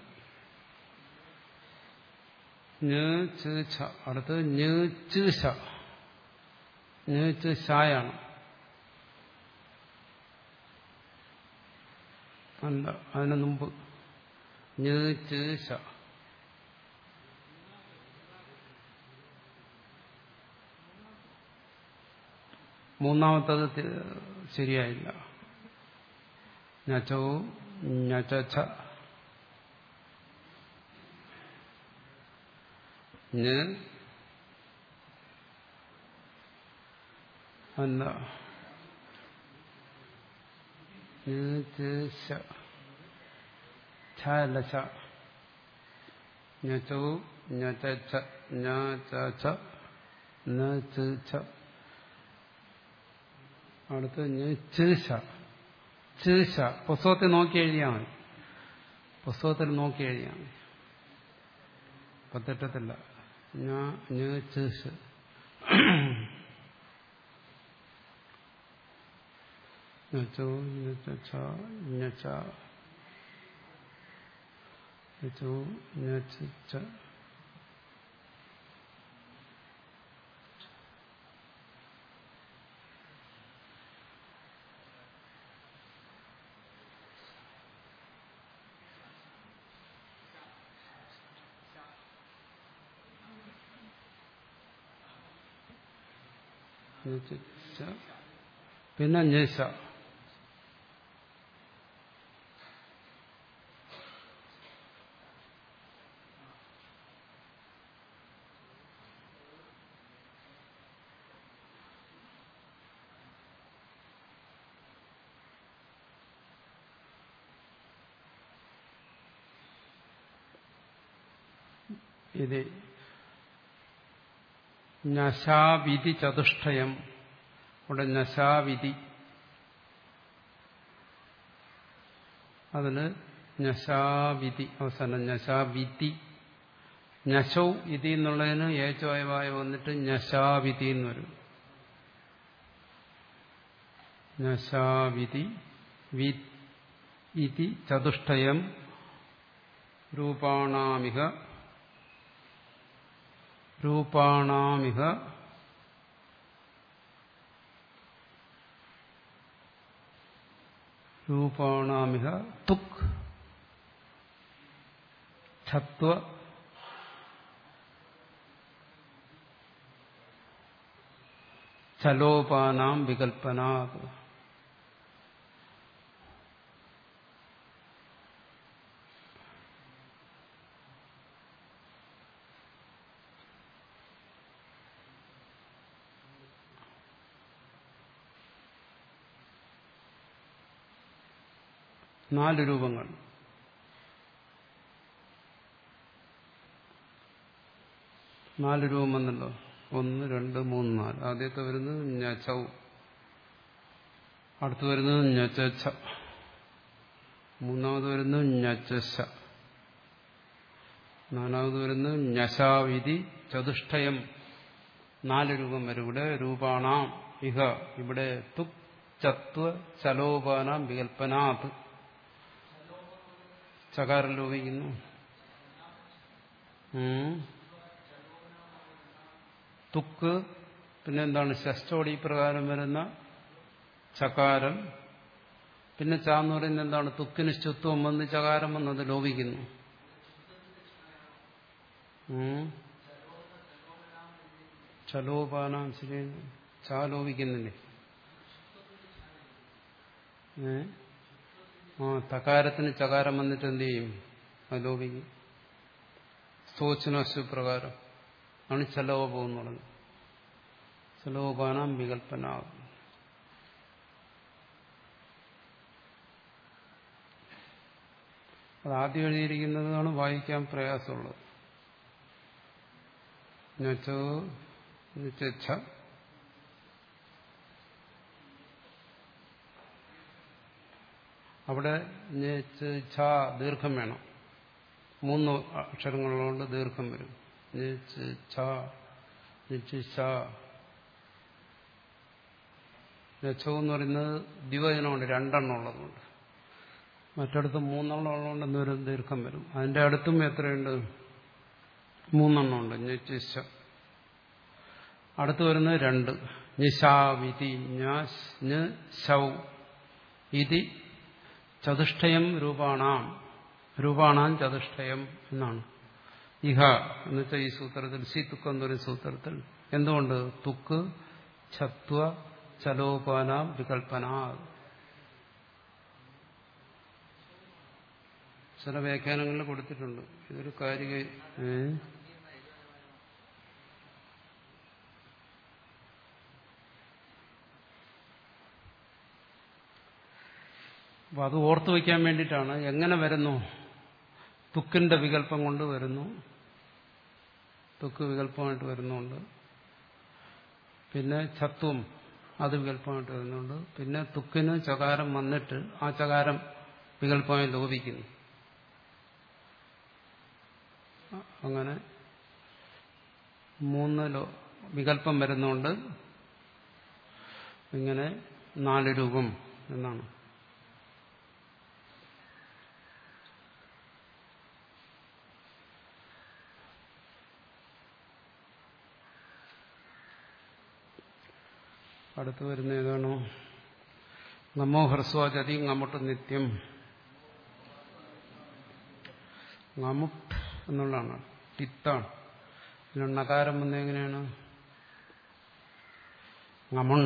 ഞ ച് ഛ അടുത്തത് ഞ ച് ശ ഞ ച് ഷായാണ് അല്ല അതിന് മുമ്പ് ഞ ച് ശ മൂന്നാമത്തത് ശരിയായില്ല ഞച്ചോ ഞച്ച ഞ അല്ല ഛല്ല ഛ ഞച്ചോ ഞച്ച ഞച്ച ഛ അടുത്ത് ചീശ ചീശ പുസ്തകത്തിൽ നോക്കി എഴുതിയാൽ മതി പുസ്തകത്തിൽ നോക്കി എഴുതിയാൽ മതി പത്തെട്ടത്തില്ല ഞാൻ ചീശ ഞച്ചോ ഞച്ച ഞച്ച ഞച്ചോ ഞച്ച പിന്നെ ഞേശ ഇത് നശാവിധി ചതുഷ്ടയം ഇവിടെ നശാവിധി അതിന് നശാവിധി അവസാനം നശാവിധി നശൗ ഇതി എന്നുള്ളതിന് ഏച്ചോയവായ വന്നിട്ട് നശാവിധി എന്ന് വരും നശാവിധി ഇതി ചതുഷ്ടയം രൂപാണാമിക രൂപാണാമിക രൂപാണാമിക തുക് ഛത്വ ചലോപാനാം വികൽപ്പനാ നാല് രൂപങ്ങൾ നാല് രൂപം വന്നല്ലോ ഒന്ന് രണ്ട് മൂന്ന് നാല് ആദ്യത്തെ വരുന്നത് ഞച്ചൗ അടുത്ത് വരുന്നത് ഞച്ച മൂന്നാമത് വരുന്നത് ഞച്ച നാലാമത് വരുന്നത് ഞശാവിധി ചതുഷ്ടയം നാല് രൂപം വരും ഇവിടെ രൂപാണാം ഇഹ ഇവിടെ തുക് ചത്വ ചലോപാനാം വികൽപ്പനാത് ചകാരം ലോപിക്കുന്നു തുക്ക് പിന്നെ എന്താണ് ഷഷ്ടോടി പ്രകാരം വരുന്ന ചകാരം പിന്നെ ചാന്ന് പറയുന്നത് എന്താണ് തുക്കിന് ശുത്വം വന്ന് ചകാരം വന്നത് ലോപിക്കുന്നു ചലോപാനാം ശരി ചാ ലോപിക്കുന്നില്ലേ ഏ ആ തകാരത്തിന് ചകാരം വന്നിട്ട് എന്ത് ചെയ്യും അത് ലോപിക്കും സ്തോച്ചനശു പ്രകാരം ആണ് ചലോപം എന്ന് പറയുന്നത് ചലോപാനാം വികൽപ്പനാകും അത് ആദ്യം എഴുതിയിരിക്കുന്നതാണ് വായിക്കാൻ പ്രയാസമുള്ളത് എന്നുവെച്ചോ നിച്ച അവിടെ ഛ ദീർഘം വേണം മൂന്ന് അക്ഷരങ്ങളുള്ളതുകൊണ്ട് ദീർഘം വരും ഛ രച്ചോ എന്ന് പറയുന്നത് ദ്വിവചനമുണ്ട് രണ്ടെണ്ണം ഉള്ളതുകൊണ്ട് മറ്റടുത്ത് മൂന്നെണ്ണം ഉള്ളതുകൊണ്ട് എന്തോരം ദീർഘം വരും അതിന്റെ അടുത്തും എത്രയുണ്ട് മൂന്നെണ്ണം ഉണ്ട് ഞെച്ചിശ അടുത്ത് വരുന്നത് രണ്ട് നിശാവിധി ശൗ ഇതി ചതുഷ്ടയം രൂപാണാം രൂപാണാം ചതുഷ്ടയം എന്നാണ് ഇഹ എന്ന് വെച്ചാൽ ഈ സൂത്രത്തിൽ സി തുക്ക് എന്നൊരു സൂത്രത്തിൽ എന്തുകൊണ്ട് തുക്ക് ഛത്വ ചലോപാനാം വികൽപ്പന ചില വ്യാഖ്യാനങ്ങളിൽ കൊടുത്തിട്ടുണ്ട് ഇതൊരു കാരിക അപ്പൊ അത് ഓർത്തു വയ്ക്കാൻ വേണ്ടിയിട്ടാണ് എങ്ങനെ വരുന്നു തുക്കിന്റെ വികല്പം കൊണ്ട് വരുന്നു തുക്ക് വികല്പമായിട്ട് വരുന്നുണ്ട് പിന്നെ ചത്വം അത് വികല്പമായിട്ട് വരുന്നുണ്ട് പിന്നെ തുക്കിന് ചകാരം വന്നിട്ട് ആ ചകാരം വികല്പമായി ലോപിക്കുന്നു അങ്ങനെ മൂന്ന് ലോ വികല്പം വരുന്നുണ്ട് ഇങ്ങനെ നാല് രൂപം എന്നാണ് അടുത്ത് വരുന്ന ഏതാണോ നമോ ഹ്രസ്വാചതി ngമുട്ട് നിത്യം ngമുട്ട് എന്നുള്ളതാണ് ടിത്താണ് പിന്നെ നകാരം വന്ന എങ്ങനെയാണ് ngമുൺ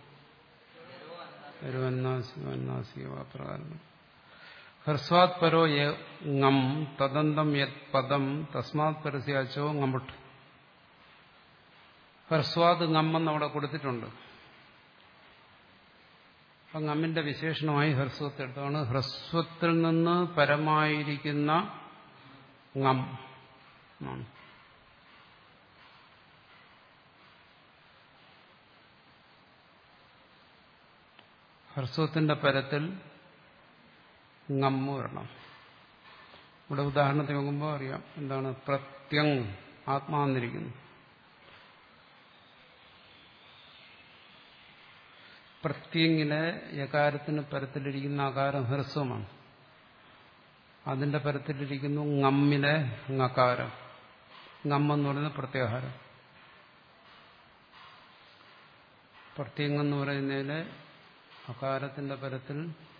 പ്രകാരം ഹ്രസ്വാത് പരോ ngം തദന്തം യത് പദം തസ്മാത് പരസ്യാച്ചോ ngമുട്ട് ഹ്രസ്വാത് ngം എന്ന് അവിടെ കൊടുത്തിട്ടുണ്ട് അപ്പൊ നമ്മിന്റെ വിശേഷണമായി ഹ്രസ്വത്തെ എടുത്താണ് ഹ്രസ്വത്തിൽ നിന്ന് പരമായിരിക്കുന്ന ngം ആണ് ഹ്രസ്വത്തിന്റെ പരത്തിൽ ngം വരണം ഇവിടെ ഉദാഹരണത്തിന് നോക്കുമ്പോൾ അറിയാം എന്താണ് പ്രത്യങ് ആത്മാന്നിരിക്കുന്നു പ്രത്യങ്ങിലെ യകാരത്തിന് പരത്തിലിരിക്കുന്ന ആകാരം ഹ്രസ്വമാണ് അതിന്റെ പരത്തിലിരിക്കുന്നു ngമ്മിലെ ngകാരം ngം എന്ന് പറയുന്നത് പ്രത്യാഹാരം പ്രത്യങ്ങെന്ന് പറയുന്നതിലെ അകാരത്തിന്റെ പരത്തിൽ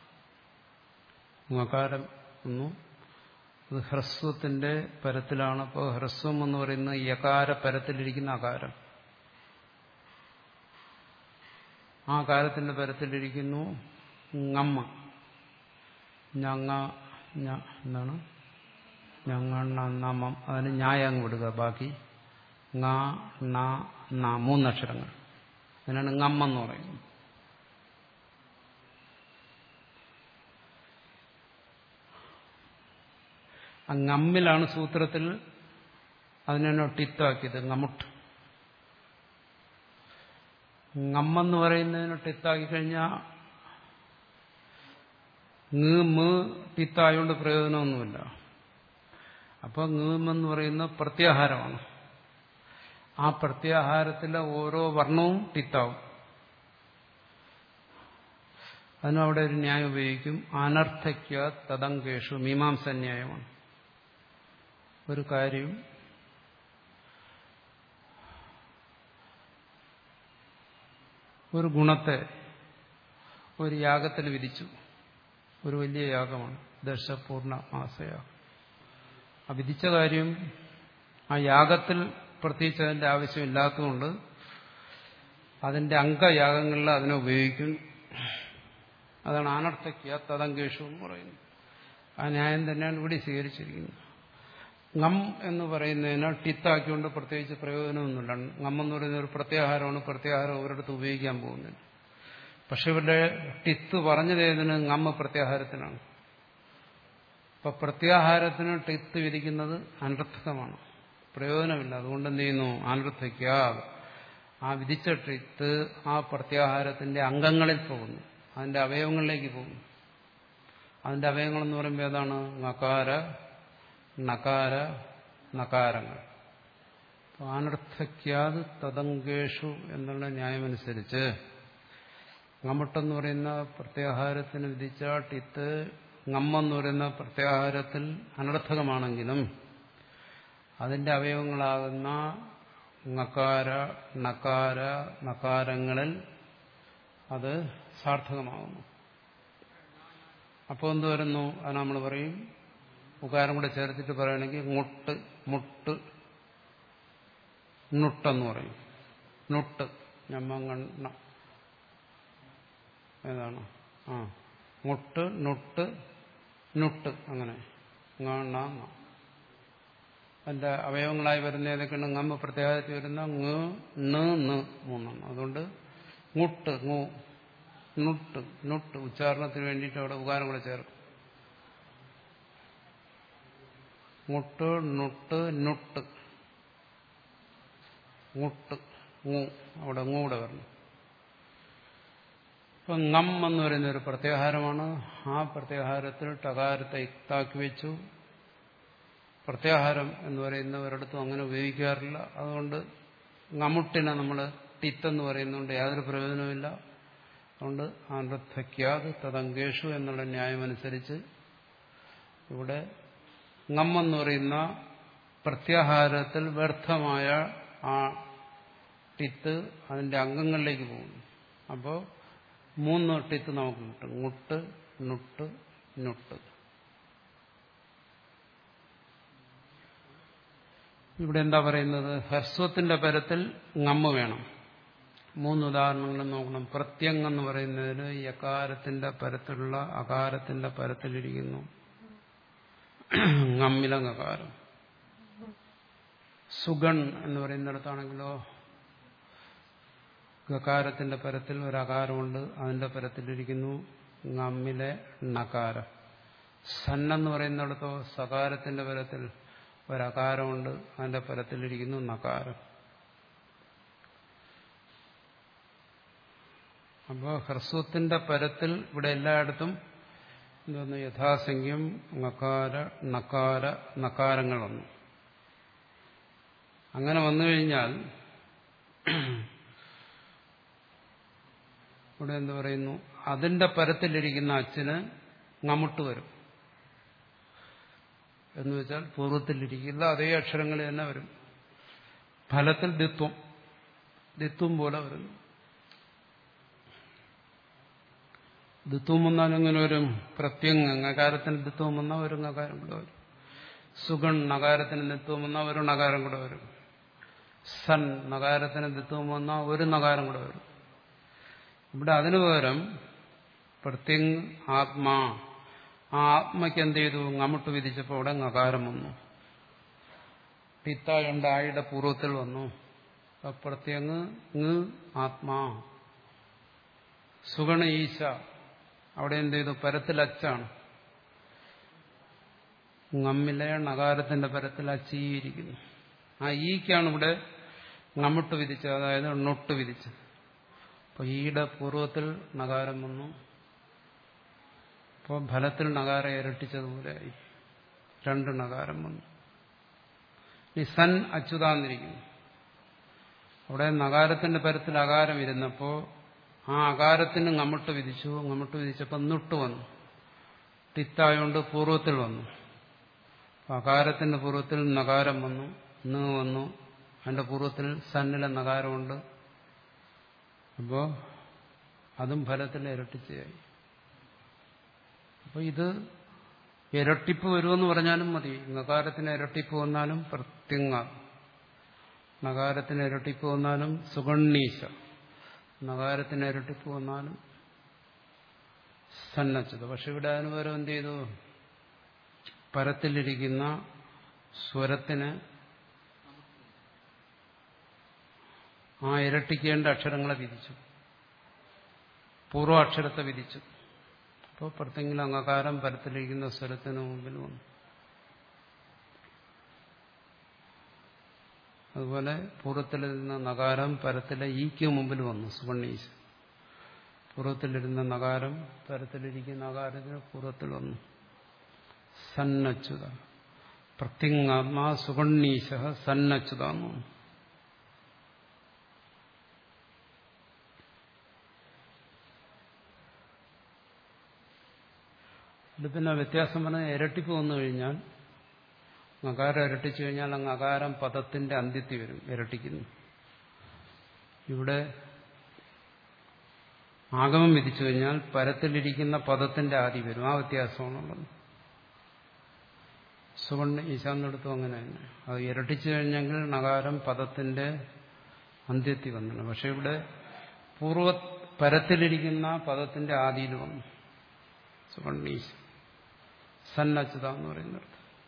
ngകാരം ഒന്നു അത് ഹ്രസ്വത്തിന്റെ പരത്തിലാണ് അപ്പോൾ ഹ്രസ്വം എന്ന് പറയുന്നത് യകാര പരത്തിലിരിക്കുന്ന അകാരം ആ കാലത്തിന്റെ പരത്തിലിരിക്കുന്നു ngമ്മ ഞങ്ങ എന്താണ് ഞങ്ങണ്ണ നമം അതിന് ന്യായം കൊടുക്കുക ബാക്കി ങ ണ ന മൂന്നക്ഷരങ്ങൾ അതിനാണ് ngമ്മെന്ന് പറയുന്നത് ആ ngമ്മിലാണ് സൂത്രത്തിൽ അതിനെ ടിത്താക്കിയത് ngമുട്ട് ngമ്മെന്ന് പറയുന്നതിന് ടിത്താക്കി കഴിഞ്ഞാൽ ng് മ് ടിത്തായോണ്ട് പ്രയോജനമൊന്നുമില്ല അപ്പൊ ngമെന്ന് പറയുന്ന പ്രത്യാഹാരമാണ് ആ പ്രത്യാഹാരത്തിലെ ഓരോ വർണ്ണവും ടിത്താവും അതിനവിടെ ഒരു ന്യായം ഉപയോഗിക്കും അനർത്ഥയ്ക്ക തദങ്കേഷു മീമാംസ ന്യായമാണ് ഒരു കാര്യം ഒരു ഗുണത്തെ ഒരു യാഗത്തിൽ വിധിച്ചു ഒരു വലിയ യാഗമാണ് ദശപൂർണ മാസയാഗം ആ വിധിച്ച കാര്യം ആ യാഗത്തിൽ പ്രത്യേകിച്ച് അതിന്റെ ആവശ്യമില്ലാത്തതുകൊണ്ട് അതിന്റെ അംഗയാഗങ്ങളിൽ അതിനെ ഉപയോഗിക്കും അതാണ് അനർത്ഥയ്ക്ക തദങ്കേഷു എന്ന് പറയുന്നത് ആ ന്യായം തന്നെയാണ് ഇവിടെ സ്വീകരിച്ചിരിക്കുന്നത് ngം എന്ന് പറയുന്നതിന് ടിത്താക്കിക്കൊണ്ട് പ്രത്യേകിച്ച് പ്രയോജനമൊന്നുമില്ല ngം എന്ന് പറയുന്ന ഒരു പ്രത്യാഹാരമാണ് പ്രത്യാഹാരം ഒരിടത്ത് ഉപയോഗിക്കാൻ പോകുന്നില്ല പക്ഷെ ഇവിടെ ടിത്ത് പറഞ്ഞത് ഏതിന് ngമ്മ പ്രത്യാഹാരത്തിനാണ് അപ്പൊ പ്രത്യാഹാരത്തിന് ടിത്ത് വിധിക്കുന്നത് അനർത്ഥകമാണ് പ്രയോജനമില്ല അതുകൊണ്ട് എന്ത് ചെയ്യുന്നു അനർത്ഥയ്ക്ക ആ വിധിച്ച ടിത്ത് ആ പ്രത്യാഹാരത്തിന്റെ അംഗങ്ങളിൽ പോകുന്നു അതിന്റെ അവയവങ്ങളിലേക്ക് പോകുന്നു അതിന്റെ അവയവങ്ങളെന്ന് പറയുമ്പോൾ ഏതാണ് നകാര നകാര നകാരങ്ങൾ അനർത്ഥയ്ക്കാത് തദങ്കേഷു എന്നുള്ള ന്യായമനുസരിച്ച് ngമ്മട്ടെന്ന് പറയുന്ന പ്രത്യാഹാരത്തിന് വിധിച്ച ടിത്ത് ngമ്മെന്ന് പറയുന്ന പ്രത്യാഹാരത്തിൽ അനർത്ഥകമാണെങ്കിലും അതിന്റെ അവയവങ്ങളാകുന്ന നകാര നകാര നകാരങ്ങളിൽ അത് സാർത്ഥകമാകുന്നു അപ്പോൾ എന്ത് വരുന്നു അത് നമ്മൾ പറയും ഉകാരം കൂടെ ചേർത്തിട്ട് പറയുകയാണെങ്കിൽ മുട്ട് മുട്ട് നുട്ടെന്ന് പറയും നുട്ട് ഞമ്മങ്ങണ്ണ ഏതാണ് ആ മുട്ട് നുട്ട് നുട്ട് അങ്ങനെ ngണ്ണ അതിന്റെ അവയവങ്ങളായി വരുന്ന ഏതൊക്കെയാണ് ngമ്മ പ്രത്യേകത്തിൽ വരുന്ന ng് ണ് ന് മൂന്നെണ്ണം അതുകൊണ്ട് മുട്ട് ngു നുട്ട് നുട്ട് ഉച്ചാരണത്തിന് വേണ്ടിയിട്ട് അവിടെ ഉപകാരം കൂടെ ചേർക്കും മുട്ട് നുട്ട് നുട്ട് മുട്ട് ngു അവിടെ ngൂടെ വരണം ഇപ്പൊ ngം എന്ന് പറയുന്ന ഒരു പ്രത്യാഹാരമാണ് ആ പ്രത്യാഹാരത്തിൽ ടകാരത്തെ ഇക്താക്കി വെച്ചു പ്രത്യാഹാരം എന്ന് പറയുന്ന ഒരിടത്തും അങ്ങനെ ഉപയോഗിക്കാറില്ല അതുകൊണ്ട് ngമുട്ടിനെ നമ്മൾ ടിത്തെന്ന് പറയുന്നതുകൊണ്ട് യാതൊരു പ്രയോജനവുമില്ല അതുകൊണ്ട് ആനർത്ഥയ്ക്കാത് തദങ്കേഷു എന്നുള്ള ന്യായമനുസരിച്ച് ഇവിടെ ngമ്മെന്ന് പറയുന്ന പ്രത്യാഹാരത്തിൽ വ്യർത്ഥമായ ആ ടിത്ത് അതിന്റെ അംഗങ്ങളിലേക്ക് പോകുന്നു അപ്പോൾ മൂന്ന് ടിത്ത് നമുക്ക് കിട്ടും മുട്ട് നുട്ട് നുട്ട് ഇവിടെ എന്താ പറയുന്നത് ഹ്രസ്വത്തിന്റെ പരത്തിൽ ngമ്മ വേണം മൂന്ന് ഉദാഹരണങ്ങൾ നോക്കണം പ്രത്യങ് എന്ന് പറയുന്നതിന് യകാരത്തിന്റെ പരത്തിലുള്ള അകാരത്തിന്റെ പരത്തിലിരിക്കുന്നു ngമ്മിലങ്ങകാരം സുഗൺ എന്ന് പറയുന്നിടത്താണെങ്കിലോ ഗകാരത്തിന്റെ പരത്തിൽ ഒരു അകാരമുണ്ട് അതിന്റെ പരത്തിലിരിക്കുന്നു ngമ്മിലെ നകാരം സന്നെന്ന് പറയുന്നിടത്തോ സകാരത്തിന്റെ പരത്തിൽ ഒരകാരമുണ്ട് അതിന്റെ പരത്തിലിരിക്കുന്നു നകാരം അപ്പോൾ ഹ്രസ്വത്തിന്റെ പരത്തിൽ ഇവിടെ എല്ലായിടത്തും എന്തോന്നു യഥാസംഖ്യം നകാര നകാര നകാരങ്ങൾ വന്നു അങ്ങനെ വന്നു കഴിഞ്ഞാൽ ഇവിടെ എന്ത് പറയുന്നു അതിന്റെ പരത്തിലിരിക്കുന്ന അച്ഛന് ngമുട്ട് വരും എന്ന് വെച്ചാൽ പൂർവ്വത്തിലിരിക്കുന്ന അതേ അക്ഷരങ്ങളിൽ തന്നെ വരും ഫലത്തിൽ ദിത്വം ദിത്വം പോലെ വരുന്നു ദിത്വം വന്നാൽ എങ്ങനെ വരും പ്രത്യങ് നകാരത്തിന് ദിത്വം വന്നാൽ ഒരു നകാരം കൂടെ വരും സുഗൺ നകാരത്തിന് ദിത്വം വന്നാൽ ഒരു നകാരം കൂടെ വരും സൻ നകാരത്തിന് ദിത്വം വന്നാൽ ഒരു നകാരം കൂടെ വരും ഇവിടെ അതിനു പകരം പ്രത്യങ് ആത്മാ ആ ആത്മയ്ക്ക് എന്ത് ചെയ്തു ngമുട്ട് വിധിച്ചപ്പോൾ അവിടെ നകാരം വന്നു പിത്തായുണ്ട് ആയുടെ പൂർവ്വത്തിൽ വന്നു പ്രത്യങ് ങ് ആത്മാ സുഗണ ഈശ അവിടെ എന്ത് ചെയ്തു പരത്തിൽ അച്ചാണ് ngമ്മിലെ നകാരത്തിന്റെ പരത്തിൽ ആ ചീ ഇരിക്കുന്നു ആ ഈക്കാണ് ഇവിടെ ngമ്മിട്ട് വിധിച്ചത് അതായത് നൊട്ട് വിധിച്ചത് അപ്പോൾ ഈയുടെ പൂർവ്വത്തിൽ നകാരം വന്നു അപ്പോൾ ഫലത്തിൽ നകാരം ഇരട്ടിച്ചതുപോലെയായി രണ്ട് നകാരം വന്നു ഇനി സൻ അച്യുതാന്നിരിക്കുന്നു അവിടെ നകാരത്തിന്റെ പരത്തിൽ അകാരം ഇരുന്നപ്പോൾ ആ അകാരത്തിന് ngമ്മിട്ട് വിധിച്ചു ngമ്മിട്ട് വിധിച്ചപ്പോൾ നുട്ട് വന്നു തിത്തായോണ്ട് പൂർവ്വത്തിൽ വന്നു അകാരത്തിന്റെ പൂർവ്വത്തിൽ നകാരം വന്നു ന് വന്നു അതിന്റെ പൂർവ്വത്തിൽ സന്നിലെ നകാരമുണ്ട് അപ്പോ അതും ഫലത്തിൽ ഇരട്ടിച്ചായി അപ്പൊ ഇത് ഇരട്ടിപ്പ് വരുമെന്ന് പറഞ്ഞാലും മതി നകാരത്തിന് ഇരട്ടിപ്പ് വന്നാലും പ്രത്യങ്ങ നകാരത്തിന് ഇരട്ടിപ്പ് വന്നാലും സുഗണ്ണീശ നകാരത്തിന് ഇരട്ടിപ്പ് വന്നാലും സന്നച്ചത് പക്ഷെ ഇവിടെ അതിന് പകരം എന്ത് ചെയ്തു പരത്തിലിരിക്കുന്ന സ്വരത്തിന് ആ ഇരട്ടിക്കേണ്ട അക്ഷരങ്ങളെ വിധിച്ചു പൂർവാക്ഷരത്തെ വിധിച്ചു അപ്പോൾ പ്രത്യെങ്കിലും അംഗകാരം പരത്തിലിരിക്കുന്ന സ്വരത്തിന് മുമ്പിൽ വന്നു അതുപോലെ പൂർവ്വത്തിലിരുന്ന നകാരം പരത്തിലെ ഈക്ക് മുമ്പിൽ വന്നു സുവർണീശ് പൂർവ്വത്തിലിരുന്ന നകാരം പരത്തിലിരിക്കുന്ന നകാരത്തിന് പൂർവ്വത്തിൽ വന്നു സന്നച്ചുത പ്രത്യങ്ങാത്മാ സുഗണ്ണീശ സന്നച്ചുത എന്ന് പറഞ്ഞു. ഇത് പിന്നെ വ്യത്യാസം പറഞ്ഞാൽ ഇരട്ടിപ്പ് വന്നു കഴിഞ്ഞാൽ നകാരം ഇരട്ടിച്ചു കഴിഞ്ഞാൽ അങ്ങ് അകാരം പദത്തിന്റെ അന്ത്യത്തിൽ വരും ഇരട്ടിക്കുന്നു ഇവിടെ ആഗമം വിധിച്ചു കഴിഞ്ഞാൽ പരത്തിലിരിക്കുന്ന പദത്തിന്റെ ആദി വരും ആ വ്യത്യാസമാണുള്ളത് സുവർണ ഈശാന്നെടുത്തും അങ്ങനെ തന്നെ അത് ഇരട്ടിച്ചു കഴിഞ്ഞെങ്കിൽ നകാരം പദത്തിന്റെ അന്ത്യത്തിൽ വന്നില്ല പക്ഷെ ഇവിടെ പൂർവ പരത്തിലിരിക്കുന്ന പദത്തിന്റെ ആദിയിൽ വന്നു സുവർണീശ സൻ അച്യുത എന്ന് പറയുന്നിടത്ത്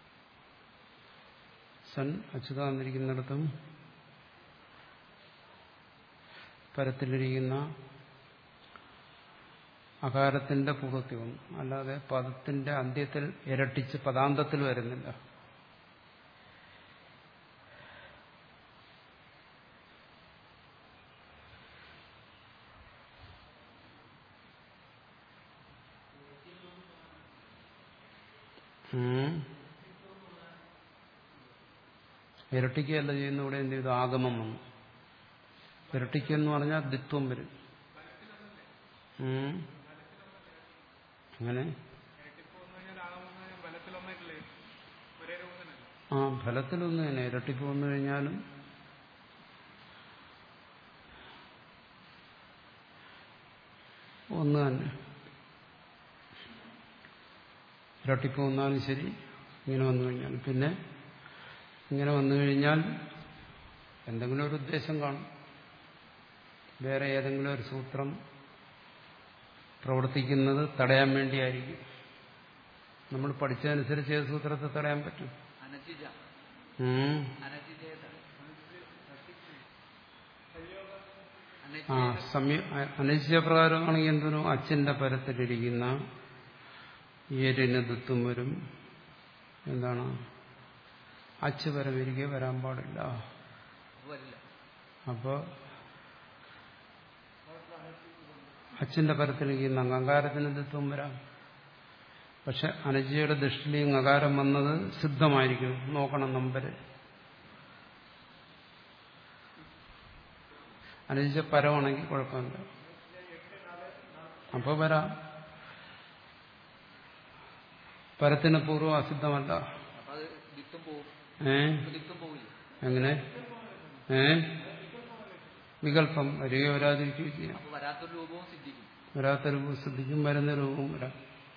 സൻ അച്യുത എന്നിരിക്കുന്നിടത്തും പരത്തിലിരിക്കുന്ന അകാരത്തിന്റെ പൂർവ്വത്തിൽ വന്നു അല്ലാതെ പദത്തിന്റെ അന്ത്യത്തിൽ ഇരട്ടിച്ച് പദാന്തത്തിൽ വരുന്നില്ല ഉം. ഇരട്ടിക്കുകയല്ല ചെയ്യുന്ന ഇവിടെ എന്ത് ചെയ്തു ആഗമം വന്നു ഇരട്ടിക്കെന്ന് പറഞ്ഞാൽ ദിത്വം വരും ഉം. അങ്ങനെ ആ ഫലത്തിലൊന്നും തന്നെ ഇരട്ടിപ്പ് വന്നു കഴിഞ്ഞാലും ഒന്ന് തന്നെ ഇരട്ടിപ്പ് വന്നാലും ശരി ഇങ്ങനെ വന്നു കഴിഞ്ഞാൽ പിന്നെ ഇങ്ങനെ വന്നു കഴിഞ്ഞാൽ എന്തെങ്കിലും ഒരു ഉദ്ദേശം കാണും വേറെ ഏതെങ്കിലും ഒരു സൂത്രം പ്രവർത്തിക്കുന്നത് തടയാൻ വേണ്ടിയായിരിക്കും നമ്മൾ പഠിച്ചതനുസരിച്ച് ഏത് സൂത്രത്തെ തടയാൻ പറ്റും അനജിജ ഉം. അനജിജേത ആ സമയ അനിശ്ചയപ്രകാരമാണെങ്കിൽ എന്തിനും അച്ഛന്റെ പരത്തിലിരിക്കുന്ന ഏരിന് ദുത്തും വരും എന്താണ് അച്ച് പരമിരിക്കെ വരാൻ പാടില്ല വരില്ല അപ്പോൾ അച്ഛന്റെ പരത്തിലിരിക്കുന്ന അംഗകാരത്തിന് ദുത്വം വരാം പക്ഷെ അനുജയുടെ ദൃഷ്ടിയിൽ അകാരം വന്നത് സിദ്ധമായിരിക്കും നോക്കണം നമ്പര് അനുജ പരമാണെങ്കിൽ കുഴപ്പമില്ല അപ്പോൾ വരാം പരത്തിന് പൂർവ്വം അസിദ്ധമല്ല അപ്പൊ അത് ദിക്തും പോവും ഏ അപ്പൊ ദിക്തും പോവില്ല എങ്ങനെ ഏ വികല്പം വരികയോ വരാതിരിക്കുകയോ ചെയ്യാം അപ്പൊ വരാത്തൊരു രൂപവും സിദ്ധിക്കും വരാത്ത രൂപം ശ്രദ്ധിക്കും വരുന്ന രൂപവും വരാം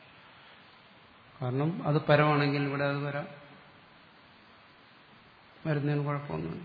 കാരണം അത് പരമാണെങ്കിൽ ഇവിടെ അത് വരാം വരുന്നതിന് കുഴപ്പമൊന്നുമില്ല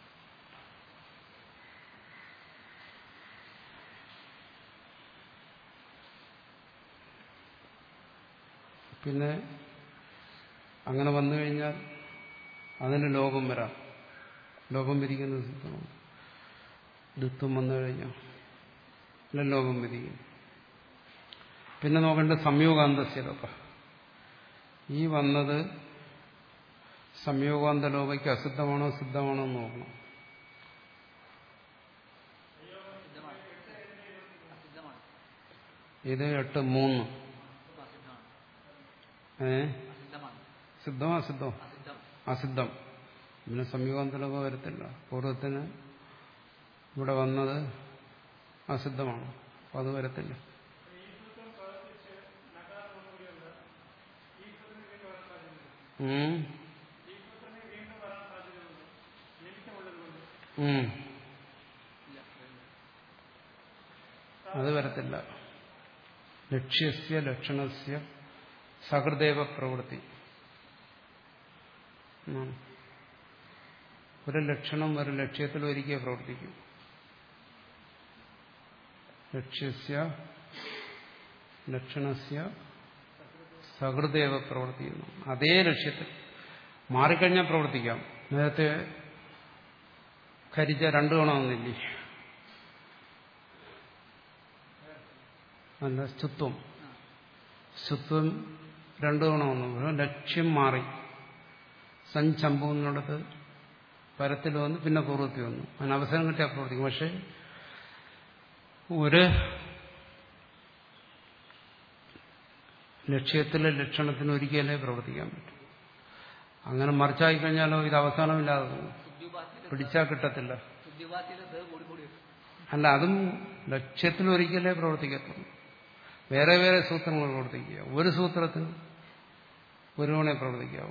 പിന്നെ അങ്ങനെ വന്നു കഴിഞ്ഞാൽ അതിന് ലോകം വരാം ലോകം വിരിക്കുന്നത് സിദ്ധമാണ് ദുത്വം വന്നു കഴിഞ്ഞാൽ അല്ല ലോകം വിരിക്കും പിന്നെ നോക്കേണ്ട സംയോഗാന്തസ്യതൊക്കെ ഈ വന്നത് സംയോഗാന്ത ലോകയ്ക്ക് അസിദ്ധമാണോ സിദ്ധമാണോ എന്ന് നോക്കണം അസിദ്ധമാണ് അസിദ്ധമാണ് ഇത് എട്ട് മൂന്ന് അപ്പൊ അസിദ്ധമാണ് ഏ അസിദ്ധമാണ് സിദ്ധമോ അസിദ്ധമോ അസിദ്ധം അസിദ്ധം പിന്നെ സംയോഗാന്ത ലോകം വരത്തില്ല പൂർവ്വത്തിന് ഇവിടെ വന്നത് അസിദ്ധമാണ് അപ്പം അത് വരത്തില്ല ഉം. ഉം. ഇല്ല അത് വരത്തില്ല ലക്ഷ്യസ്യ ലക്ഷണസ്യ സഹൃദേവ പ്രവൃത്തി ഉം. ഒരു ലക്ഷണം ഒരു ലക്ഷ്യത്തിൽ ഒരിക്കൽ പ്രവർത്തിക്കും ലക്ഷ്യസ്യ ലക്ഷണസ്യ സഹൃദേവ പ്രവർത്തിക്കുന്നു അതേ ലക്ഷ്യത്തിൽ മാറിക്കഴിഞ്ഞാൽ പ്രവർത്തിക്കാം നേരത്തെ ഖരിച്ച രണ്ടു ഗുണമെന്നില്ലേ അല്ല സ്തുത്വം സ്തുത്വം രണ്ടു ഗുണമെന്നു ലക്ഷ്യം മാറി സഞ്ചമ്പുന്നിടത്ത് പരത്തിൽ വന്നു പിന്നെ പൂർവ്വത്തിൽ വന്നു അതിന് അവസരം കിട്ടിയാൽ പ്രവർത്തിക്കും പക്ഷെ ഒരു ലക്ഷ്യത്തിലെ ലക്ഷണത്തിന് ഒരിക്കലേ പ്രവർത്തിക്കാൻ പറ്റും അങ്ങനെ മറിച്ചായി കഴിഞ്ഞാലോ ഇത് അവസാനമില്ലാതെ പോകും ശുദ്ധിയുപാസിയിലെ പിടിച്ചാൽ കിട്ടത്തില്ല ശുദ്ധിയുപാസിയിലെ ദ കൂടി കൂടി വരും അല്ല അതും ലക്ഷ്യത്തിൽ ഒരിക്കലേ പ്രവർത്തിക്കത്തുള്ളൂ വേറെ വേറെ സൂത്രങ്ങൾ പ്രവർത്തിക്കുക ഒരു സൂത്രത്തിന് ഒരുവണെ പ്രവർത്തിക്കാവൂ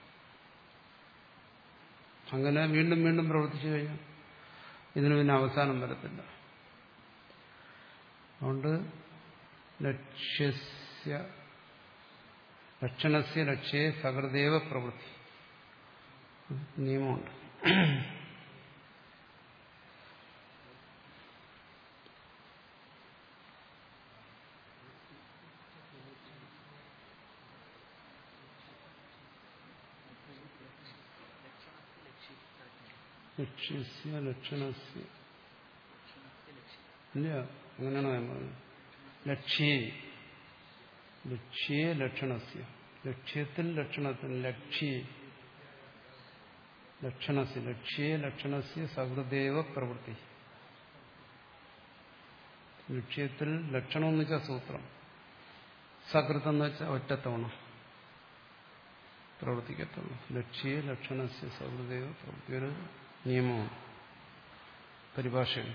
അങ്ങനെ വീണ്ടും വീണ്ടും പ്രവർത്തിച്ചു കഴിഞ്ഞാൽ ഇതിന് പിന്നെ അവസാനം വരത്തില്ല അതുകൊണ്ട് ലക്ഷ്യസ്യ ലക്ഷണസ്യ ലക്ഷ്യേ സകൃദേവ പ്രവൃത്തി നിയമമുണ്ട് ലക്ഷ്യസ്യ ലക്ഷണസ്യ ഇല്ല അങ്ങനെയാണോ ഞാൻ പറഞ്ഞത് ലക്ഷ്യേ ലക്ഷ്യേ ലക്ഷണസ്യ ലക്ഷ്യത്തിൽ ലക്ഷണത്തിന് ലക്ഷ്യേ ലക്ഷണസ്യ ലക്ഷ്യേ ലക്ഷണസ്യ സഹൃദേവ പ്രവൃത്തി ലക്ഷ്യത്തിൽ ലക്ഷണം എന്ന് വെച്ചാൽ സൂത്രം സകൃതം എന്ന് വെച്ചാൽ ഒറ്റത്തവണ പ്രവർത്തിക്കത്തുള്ളൂ ലക്ഷ്യ ലക്ഷണസ്യ സഹൃദൈവ പ്രവൃത്തി ഒരു നിയമമാണ് പരിഭാഷയാണ്